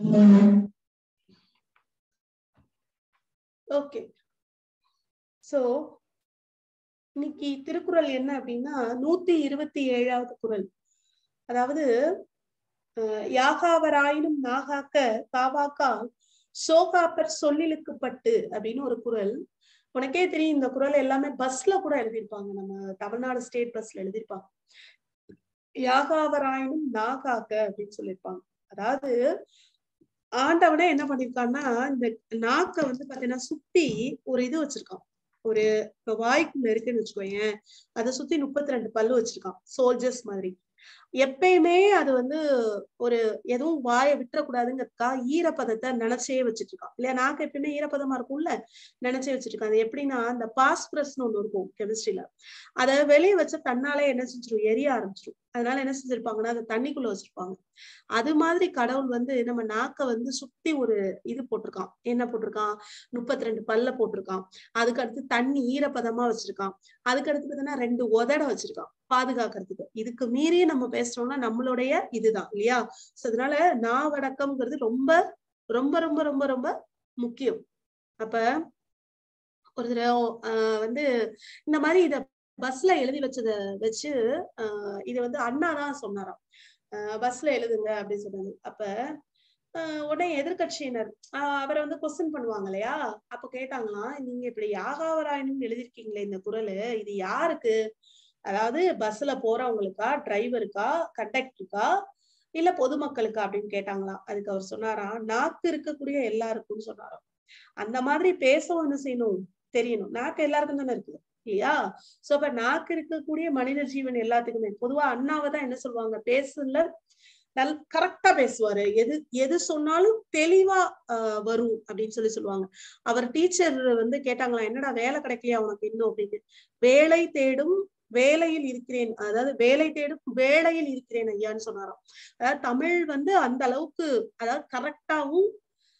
ஓகே சோ இன்னைக்கு திருக்குறள் என்ன அப்படின்னா நூத்தி இருபத்தி ஏழாவது குரல் அதாவது யாகாவராயினும் நாகாக்க காவாக்கா சோகாப்பர் சொல்லிலுக்குப்பட்டு அப்படின்னு ஒரு குரல் உனக்கே தெரியும் இந்த குரல் எல்லாமே பஸ்ல கூட எழுதியிருப்பாங்க நம்ம தமிழ்நாடு ஸ்டேட் பஸ்ல எழுதியிருப்பாங்க யாகாவராயனும் நாகாக்க அப்படின்னு சொல்லியிருப்பாங்க அதாவது ஆண்டவனே என்ன பண்ணிருக்கான்னா இந்த நாக்க வந்து பாத்தீங்கன்னா சுத்தி ஒரு இது வச்சிருக்கான் ஒரு இப்ப வாய்க்குள்ள இருக்குன்னு வச்சுக்கோயேன் அதை சுத்தி முப்பத்தி ரெண்டு பல்லு வச்சிருக்கான் சோல்ஜர்ஸ் மாதிரி எப்பயுமே அது வந்து ஒரு எதுவும் வாயை விட்டுறக்கூடாதுங்கிறதுக்கா ஈரப்பதத்தை நினைச்சே வச்சுட்டு இருக்கான் இல்லையா நாக்கு எப்பயுமே ஈரப்பதமா இருக்கும்ல நினைச்சே வச்சுட்டு இருக்கான் அது எப்படின்னா அந்த பாஸ்பரஸ்னு ஒண்ணு இருக்கும் கெமிஸ்ட்ரியில அதை வெளியே வச்ச தன்னாலே என்ன செஞ்சிரும் எரிய ஆரம்பிச்சிரும் அதனால என்ன செஞ்சிருப்பாங்கன்னா அதை தண்ணிக்குள்ள வச்சிருப்பாங்க அது மாதிரி கடவுள் வந்து நம்ம நாக்க வந்து சுத்தி ஒரு இது போட்டிருக்கான் என்ன போட்டிருக்கான் முப்பத்தி ரெண்டு பல்ல போட்டிருக்கான் அதுக்கு அடுத்து தண்ணி ஈரப்பதமா வச்சிருக்கான் அதுக்கு அடுத்து பார்த்தீங்கன்னா ரெண்டு உதட வச்சிருக்கான் பாதுகாக்கிறதுக்கு இதுக்கு மீறிய நம்ம பேசுறோம்னா நம்மளுடைய இதுதான் இல்லையா சோ அதனால நாவடக்கம்ங்கிறது ரொம்ப ரொம்ப ரொம்ப ரொம்ப ரொம்ப முக்கியம் அப்ப ஒரு தடவை ஆஹ் வந்து இந்த மாதிரி இத பஸ்ல எழுதி வச்சத வச்சு ஆஹ் இது வந்து அண்ணா தான் சொன்னாராம் ஆஹ் பஸ்ல எழுதுங்க அப்படின்னு சொன்னாங்க அப்ப ஆஹ் உடனே எதிர்கட்சியினர் ஆஹ் அவரை வந்து கொஸ்டின் பண்ணுவாங்க இல்லையா அப்ப கேட்டாங்களாம் நீங்க இப்படி யாகாவராயணும் எழுதிருக்கீங்களே இந்த குரல் இது யாருக்கு அதாவது பஸ்ல போறவங்களுக்கா டிரைவருக்கா கண்டக்டருக்கா இல்ல பொதுமக்களுக்கா அப்படின்னு கேட்டாங்களாம் அதுக்கு அவர் சொன்னாராம் நாக்கு இருக்கக்கூடிய எல்லாருக்கும் சொன்னாராம் அந்த மாதிரி பேசவும் என்ன செய்யணும் தெரியணும் நாக்கு எல்லாருக்கும் தானே இருக்குது இல்லையா சோ அப்ப நாக்கு இருக்கக்கூடிய மனித ஜீவன் எல்லாத்துக்குமே பொதுவா அண்ணாவை தான் என்ன சொல்லுவாங்க பேசுல நல் கரெக்டா பேசுவாரு எது எது சொன்னாலும் தெளிவா ஆஹ் வரும் அப்படின்னு சொல்லி சொல்லுவாங்க அவர் டீச்சர் வந்து கேட்டாங்களா என்னடா வேலை கிடைக்கலையா உனக்கு இன்னும் அப்படின்னு வேலை தேடும் வேலையில் இருக்கிறேன் அதாவது வேலை தேடும் வேலையில் இருக்கிறேன் ஐயான்னு சொன்னாராம் அதாவது தமிழ் வந்து அந்த அளவுக்கு அதாவது கரெக்டாவும்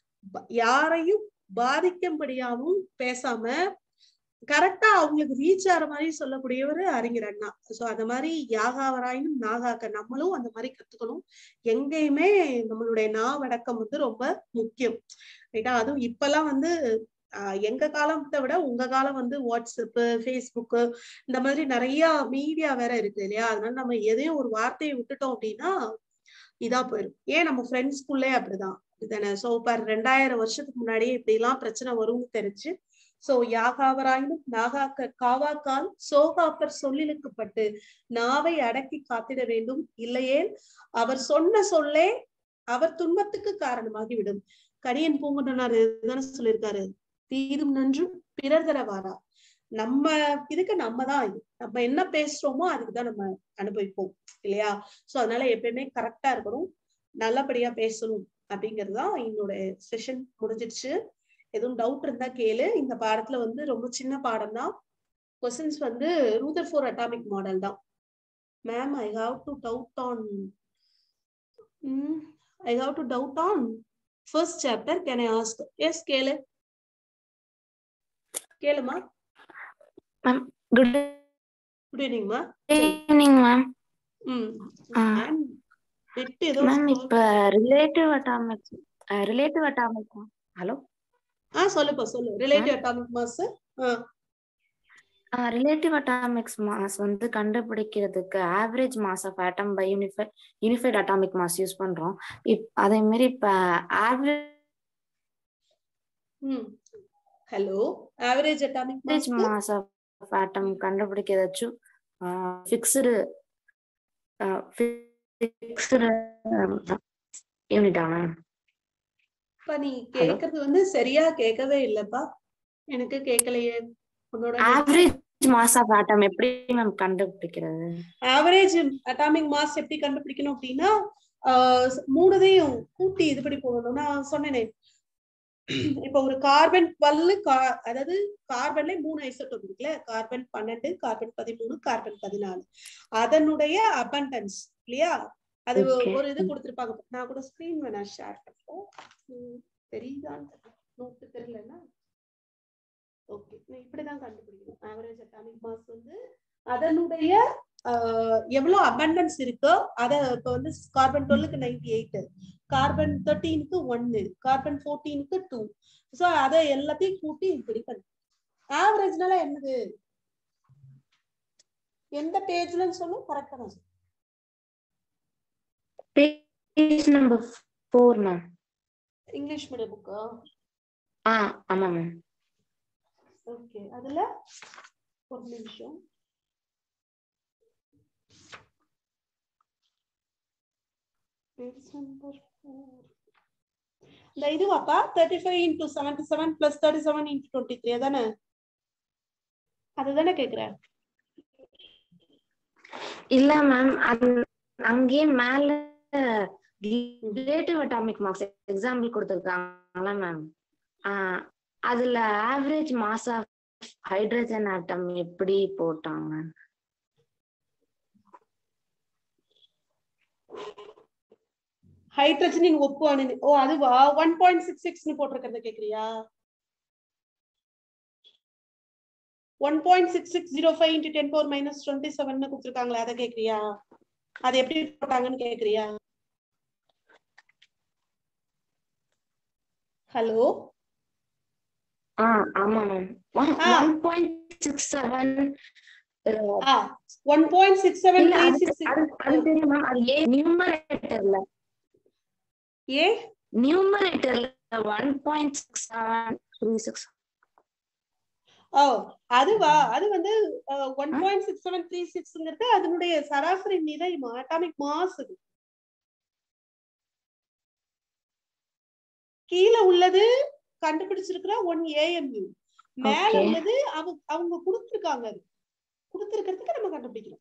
யாரையும் பாதிக்கும்படியாவும் பேசாம கரெக்டா அவங்களுக்கு ரீச் ஆகிற மாதிரி சொல்லக்கூடியவர் அறிஞர் அண்ணா சோ அந்த மாதிரி யாகாவராயினும் நாகாக்க நம்மளும் அந்த மாதிரி கத்துக்கணும் எங்கேயுமே நம்மளுடைய நாவடக்கம் வந்து ரொம்ப முக்கியம் ரைட்டா அதுவும் இப்பெல்லாம் வந்து ஆஹ் எங்க காலத்தை விட உங்க காலம் வந்து வாட்ஸ்அப்பு ஃபேஸ்புக்கு இந்த மாதிரி நிறைய மீடியா வேற இருக்கு இல்லையா அதனால நம்ம எதையும் ஒரு வார்த்தையை விட்டுட்டோம் அப்படின்னா இதா போயிடும் ஏன் நம்ம ஃப்ரெண்ட்ஸ்குள்ளே அப்படிதான் இதுதானே சோ பாரு ரெண்டாயிரம் வருஷத்துக்கு முன்னாடியே இப்படி எல்லாம் பிரச்சனை வரும்னு தெரிஞ்சு சோ யாகாவராயினும் நாகாக்க காவாக்கால் சோகாப்பர் சொல்லிலுக்குப்பட்டு நாவை அடக்கி காத்திட வேண்டும் இல்லையேல் அவர் சொன்ன சொல்லே அவர் துன்பத்துக்கு காரணமாகி விடும் கடியன் பூங்குன்றனார் இதுதானே சொல்லியிருக்காரு தீதும் நன்று பிறர் தரவாரா நம்ம இதுக்கு நம்ம தான் இது நம்ம என்ன பேசுறோமோ அதுக்குதான் நம்ம அனுபவிப்போம் இல்லையா சோ அதனால எப்பயுமே கரெக்டா இருக்கணும் நல்லபடியா பேசணும் அப்படிங்கறதுதான் என்னோட செஷன் முடிஞ்சிடுச்சு எதுவும் டவுட் இருந்தா கேளு இந்த பாடத்துல வந்து ரொம்ப சின்ன பாடம் தான் கொஸ்டின்ஸ் வந்து ரூதர் ஃபோர் அட்டாமிக் மாடல் தான் ma'am I have two doubt on I have two doubt on first chapter can I ask yes கேளு கேளுமா
குட்
குட் ஈவினிங்மா
ஈவினிங் மேம்
ம்
ஆ.
மேம் நெட் ஏதோ
மேம் இப்ப relative atomic relative atomic hello
ஆ சொல்லுப்பா சொல்லு relative atomic mass
relative atomics mass வந்து கண்டுபிடிக்கிறதுக்கு average mass of atom by unified unified atomic mass use பண்றோம் இப் அதே மாதிரி இப்ப average
hmm hello average atomic mass
mass of atom கண்டுபிடிக்க ஏதாச்சும் ஃபிக்ஸ்டு ஃபிக்ஸ்டு யூனிட்டா மேம்
இப்ப நீ கேக்குறது வந்து சரியா கேட்கவே இல்லப்பா எனக்கு கேட்கலையே உன்னோட
ஆவரேஜ் மாஸ் ஆஃப் ஆட்டம் எப்படி மேம் கண்டுபிடிக்கிறது
ஆவரேஜ் அட்டாமிக் மாஸ் எப்படி கண்டுபிடிக்கணும் அப்படின்னா ஆஹ் மூணுதையும் கூட்டி இது பண்ணி போடணும் நான் சொன்னேனே இப்ப ஒரு கார்பன் பல்லு கா- அதாவது கார்பன்ல மூணு ஐசோட்டோப் இருக்குல்ல கார்பன் பன்னெண்டு கார்பன் பதிமூணு கார்பன் பதினாலு அதனுடைய அபண்டன்ஸ் இல்லையா அது
Okay.
ஒரு இது கொடுத்திருப்பாங்க நான் கூட ஸ்கிரீன் வேணா ஷேர் பண்ணுறோம் தெரியுதான்னு நோட்டு தெரியலன்னா ஓகே இப்படிதான் கண்டுபிடிக்கணும் ஆவரேஜ் அட்டாமிக் மாஸ் வந்து அதனுடைய ஆஹ், எவ்வளவு அபண்டன்ஸ் இருக்கோ அத இப்ப வந்து கார்பன் டுவெல்லுக்கு நைன்டி எயிட் கார்பன் தேர்ட்டீனுக்கு ஒன்னு கார்பன் ஃபோர்டீனுக்கு டூ ஸோ அதை எல்லாத்தையும் கூட்டி இப்படி பண்ணு ஆவரேஜ்னால என்னது எந்த பேஜ்லன்னு சொல்லும் கரெக்டா நான் சொல்றேன்.
Page number four ma'am
English medium புக்கா
ஆ ஆமா மேம்
ஓகே அதுல ஒரு நிமிஷம் பேஜ் நம்பர் இந்த இதுவாப்பா thirty five into seventy seven plus thirty seven into twenty three அதானே அதுதானே கேக்குறேன்
இல்ல மேம் அது அங்கேயே மேல ரிலேட்டிவ் அட்டாமிக் மார்க்ஸ் எக்ஸாம்பிள் கொடுத்துருக்காங்களா மேம் அதுல average mass of hydrogen atom எப்படி போட்டாங்க
ஹைட்ரஜனின் ஒப்பு அணு ஓ அதுவா ஒன் பாயிண்ட் சிக்ஸ் சிக்ஸ்னு போட்டிருக்கிறத கேக்குறியா one point six six zero five into ten power minus twenty seven கொடுத்துருக்காங்களே அதை கேக்குறியா அது எப்படி போட்டாங்கன்னு கேக்குறியா ஹலோ
ஆ ஆமா மேம்
ஆ.
ஒன் பாயிண்ட் சிக்ஸ் செவன்
ஆ ஒன் பாயிண்ட் சிக்ஸ் செவன்
இல்ல
த்ரீ
அது
சிக்ஸ்
அது- அது தெரியும் மேம் அது ஏ நியூமரேட்டர்ல
ஏ
நியூமரேட்டர்ல one point six seven three six
ஓ அதுவா அது வந்து one point six seven three சிக்ஸ்ங்கிறது அதனுடைய சராசரி நிறை அட்டாமிக் மாஸ் அது கீழே உள்ளது கண்டுபிடிச்சிருக்கிற ஒன் ஏஎம்யூ மேல
Okay.
உள்ளது அவங்க அவங்க கொடுத்திருக்காங்க அது கொடுத்திருக்கிறதுக்கு நம்ம கண்டுபிடிக்கணும்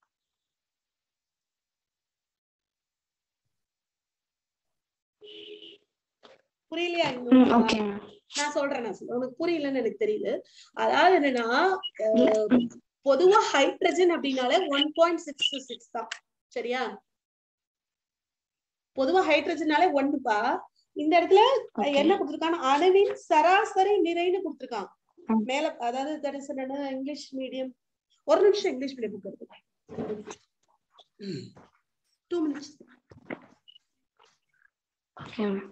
புரியலையா இன்னும்?
ஓகே மேம்
நான் சொல்றேன் நான் சொல்றேன் உனக்கு புரியலன்னு எனக்கு தெரியுது அதாவது என்னன்னா அஹ், பொதுவா ஹைட்ரஜன் அப்படின்னாலே ஒன் பாயிண்ட் சிக்ஸ் சிக்ஸ் தான் சரியா பொதுவா ஹைட்ரஜனாலே ஒன்னுப்பா இந்த இடத்துல
Okay.
என்ன கொடுத்திருக்காங்க அணுவின் சராசரி நிறைன்னு கொடுத்திருக்கான்
ம்.
மேல அதாவது that is என்னன்னா இங்கிலீஷ் மீடியம் ஒரு நிமிஷம் இங்கிலீஷ் மீடியம் புக் இருக்கு டூ மினிட்ஸ்
ஓகே மேம்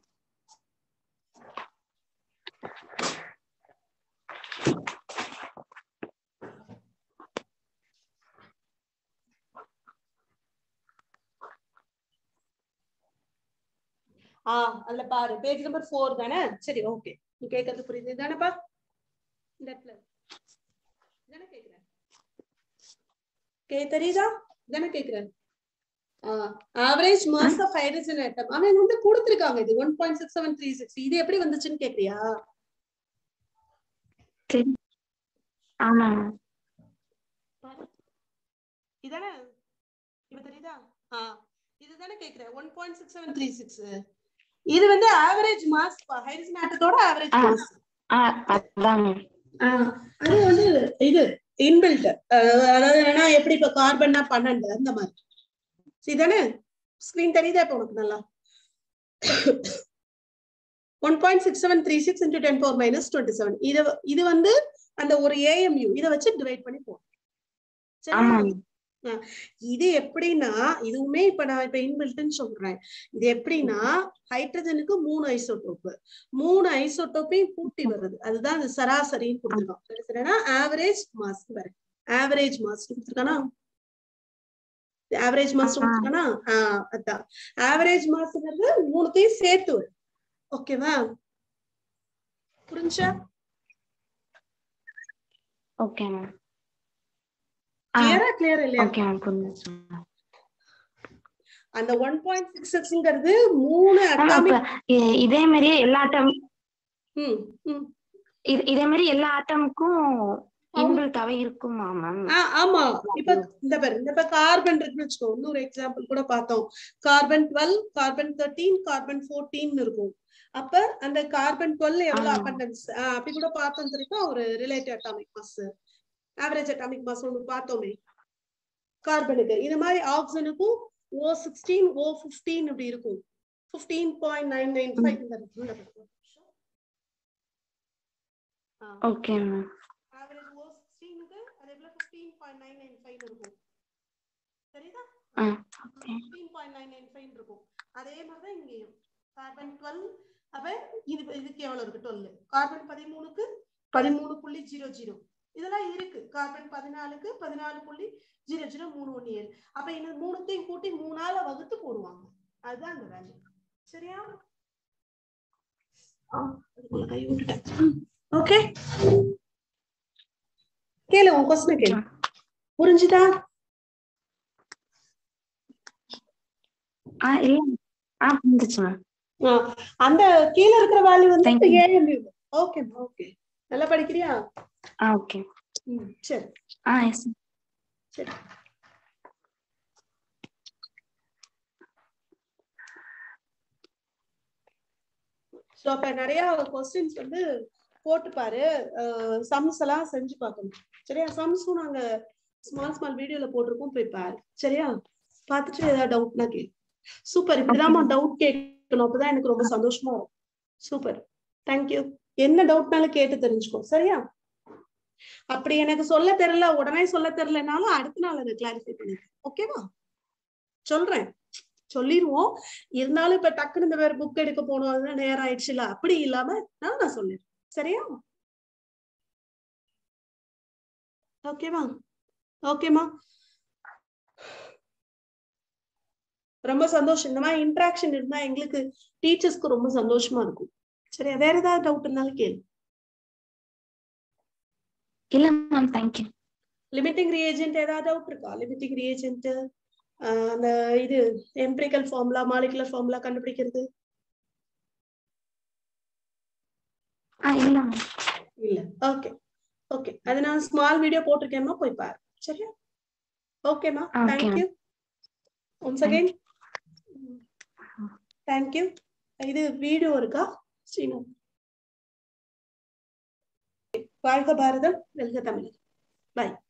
ஆஹ் அதுல பாரு பேஜ் நம்பர் ஃபோர் தானே சரி ஓகே நீ கேக்குறது புரியுது தானேப்பா இந்த இடத்துல தானே கேக்குறேன் கே தெரியுதா தானே கேக்குறேன் average mass of hydrogen atom ஆனா இங்க வந்து கொடுத்திருக்காங்க இது one point six seven three six இது எப்படி வந்துச்சுன்னு கேக்குறியா
ஆமா மேம்
இதானே இப்ப தெரியுதா ஆஹ் இதுதானே கேக்குறேன் one point six seven three six இது வந்து ஆவரேஜ் மாஸ் ஹைட்ரஜன் ஆட்டத்தோட ஆவரேஜ்
ஆ.
மாஸ்
ஆ அதான் மேம்
ஆஹ் அது வந்து இது இன்பில்ட் அதாவது என்னன்னா எப்படி இப்ப கார்பன்னா பன்னெண்டு அந்த மாதிரி சரிதானே ஸ்கிரீன் தெரியுதா இப்ப உனக்கு நல்லா one point six seven three six into ten four minus twenty seven இது இது வந்து அந்த ஒரு ஏஎம்யூ இதை வச்சு டிவைட் பண்ணி போகும்
ஆமா
சரியா இது எப்படின்னா இதுவுமே இப்ப நான் இப்ப இன்பில்ட்னு சொல்றேன் இது எப்படின்னா ஹைட்ரஜனுக்கு மூணு ஐசோடோப்பு மூணு ஐசோடோப்பையும் கூட்டி வருது அதுதான் அந்த சராசரின்னு கொடுத்துருக்கோம் சரினா ஆவரேஜ் மாஸ் வரை ஆவரேஜ் மாஸ் கொடுத்துருக்கானா ஆவரேஜ் மாஸ்
ஆ.
கொடுத்துருக்கானா ஆஹ் அதான் ஆவரேஜ் மாஸ்ங்கிறது மூணுத்தையும் சேர்த்து வரும் ஓகேவா புரிஞ்சா
ஓகே மேம்
கிளியரா கிளியர் இல்லையா
ஓகே மேம் புரிஞ்சுச்சு ma'am.
அந்த ஒன் பாயிண்ட் சிக்ஸ் சிக்ஸ்ங்கிறது மூணு
Ma'am, அப்ப
அட்டாமிக்
இ- இதே மாதிரியே எல்லா ஆட்டம்
ம் ம்
இதே மாதிரி எல்லா ஆட்டமுக்கும் இன்பில்ட்டாவே இருக்குமா மேம்
ஆ, ஆமா இப்ப இந்த பேர் இந்த இப்ப கார்பன் இருக்குன்னு வச்சுக்கோ இன்னொரு எக்ஸாம்பிள் கூட பார்த்தோம் carbon twelve carbon thirteen carbon fourteen இருக்கும் அப்ப அந்த கார்பன் டுவெல் எவ்வளவு
ஆமா.
அபண்டன்ஸ் அப்படி கூட பார்த்தோம் தெரியுமா ஒரு relative atomic mass average atomic mass ஒண்ணு பார்த்தோமே கார்பனுக்கு இது மாதிரி ஆக்சிஜனுக்கும் ஓ சிக்ஸ்டீன் ஓ பிப்டீன் இப்படி இருக்கும் fifteen point nine nine five
okay ma'am
average O சிக்ஸ்டீனுக்கு அதே போல fifteen point nine nine five இருக்கும் சரிதா
ஆ okay
fifteen point nine nine five இருக்கும் அதே மாதிரி தான் இங்கேயும் கார்பன் டுவெல் அப்ப இது இதுக்கு எவ்வளவு இருக்கு டுவெல் கார்பன் பதிமூணுக்கு பதிமூணு புள்ளி ஜீரோ ஜீரோ இதெல்லாம் இருக்கு கார்பன் பதினாலுக்கு பதினாலு புள்ளி ஜீரோ ஜீரோ மூணு ஒண்ணு ஏழு அப்ப இந்த மூணுத்தையும் கூட்டி மூணால வகுத்து போடுவாங்க அதுதான் அந்த வேல்யூ சரியா கை விட்டுட்டேன் ஓகே கேளு உன் கொஸ்டின் கேளு புரிஞ்சுதா
ஆ இல்ல ஆ புரிஞ்சுச்சு மேம்
ஆ, அந்த கீழ இருக்கிற வேல்யூ வந்து
Thank you.
AMU okay okay நல்லா படிக்கிறியா
ஆ ஓகே
ம் சரி
ஆ எஸ்
சரி ஸோ அப்ப நிறைய கொஸ்டின்ஸ் வந்து போட்டு பாரு சம்ஸ் எல்லாம் செஞ்சு பார்க்கணும் சரியா சம்ஸும் நாங்க ஸ்மால் ஸ்மால் வீடியோல போட்டிருக்கோம் போய் பாரு சரியா பார்த்துட்டு ஏதாவது டவுட்னா கேளு சூப்பர் இப்படிதான் டவுட் கேட்கணும் அப்பதான் எனக்கு ரொம்ப சந்தோஷமா இருக்கும் சூப்பர் தேங்க்யூ என்ன டவுட்னாலும் கேட்டு தெரிஞ்சுக்கோ சரியா அப்படி எனக்கு சொல்ல தெரியல உடனே சொல்ல தெரியலனாலும் அடுத்த நாள் அதை கிளாரிஃபை பண்ணிடுறேன் ஓகேவா சொல்றேன் சொல்லிடுவோம் இருந்தாலும் இப்ப டக்குன்னு இந்த வேற புக் எடுக்க போனோம் அதுதான் நேரம் ஆயிடுச்சுல அப்படி இல்லாம நான் நான் சொல்லிடுறேன் சரியா ஓகேவா ஓகேமா ரொம்ப சந்தோஷம் இந்த மாதிரி இன்ட்ராக்ஷன் இருந்தா எங்களுக்கு டீச்சர்ஸ்க்கு ரொம்ப சந்தோஷமா இருக்கும் சரியா வேற ஏதாவது டவுட் இருந்தாலும் கேளு
இல்ல மேம் தேங்க்யூ
லிமிட்டிங் ரியேஜென்ட் ஏதாவது டவுட் இருக்கா லிமிட்டிங் ரியேஜென்ட் அந்த இது எம்பிரிக்கல் ஃபார்முலா மாலிகுலர் ஃபார்முலா கண்டுபிடிக்கிறது
ஆ இல்ல மேம்
இல்ல ஓகே ஓகே அது நான் ஸ்மால் வீடியோ போட்டிருக்கேன்னா போய் பாரு சரியா ஓகேமா
Okay,
thank you once again thank you இது வீடியோ இருக்கா ஸ்ரீனு வாழ்க பாரதம் வெல்க தமிழர் பாய்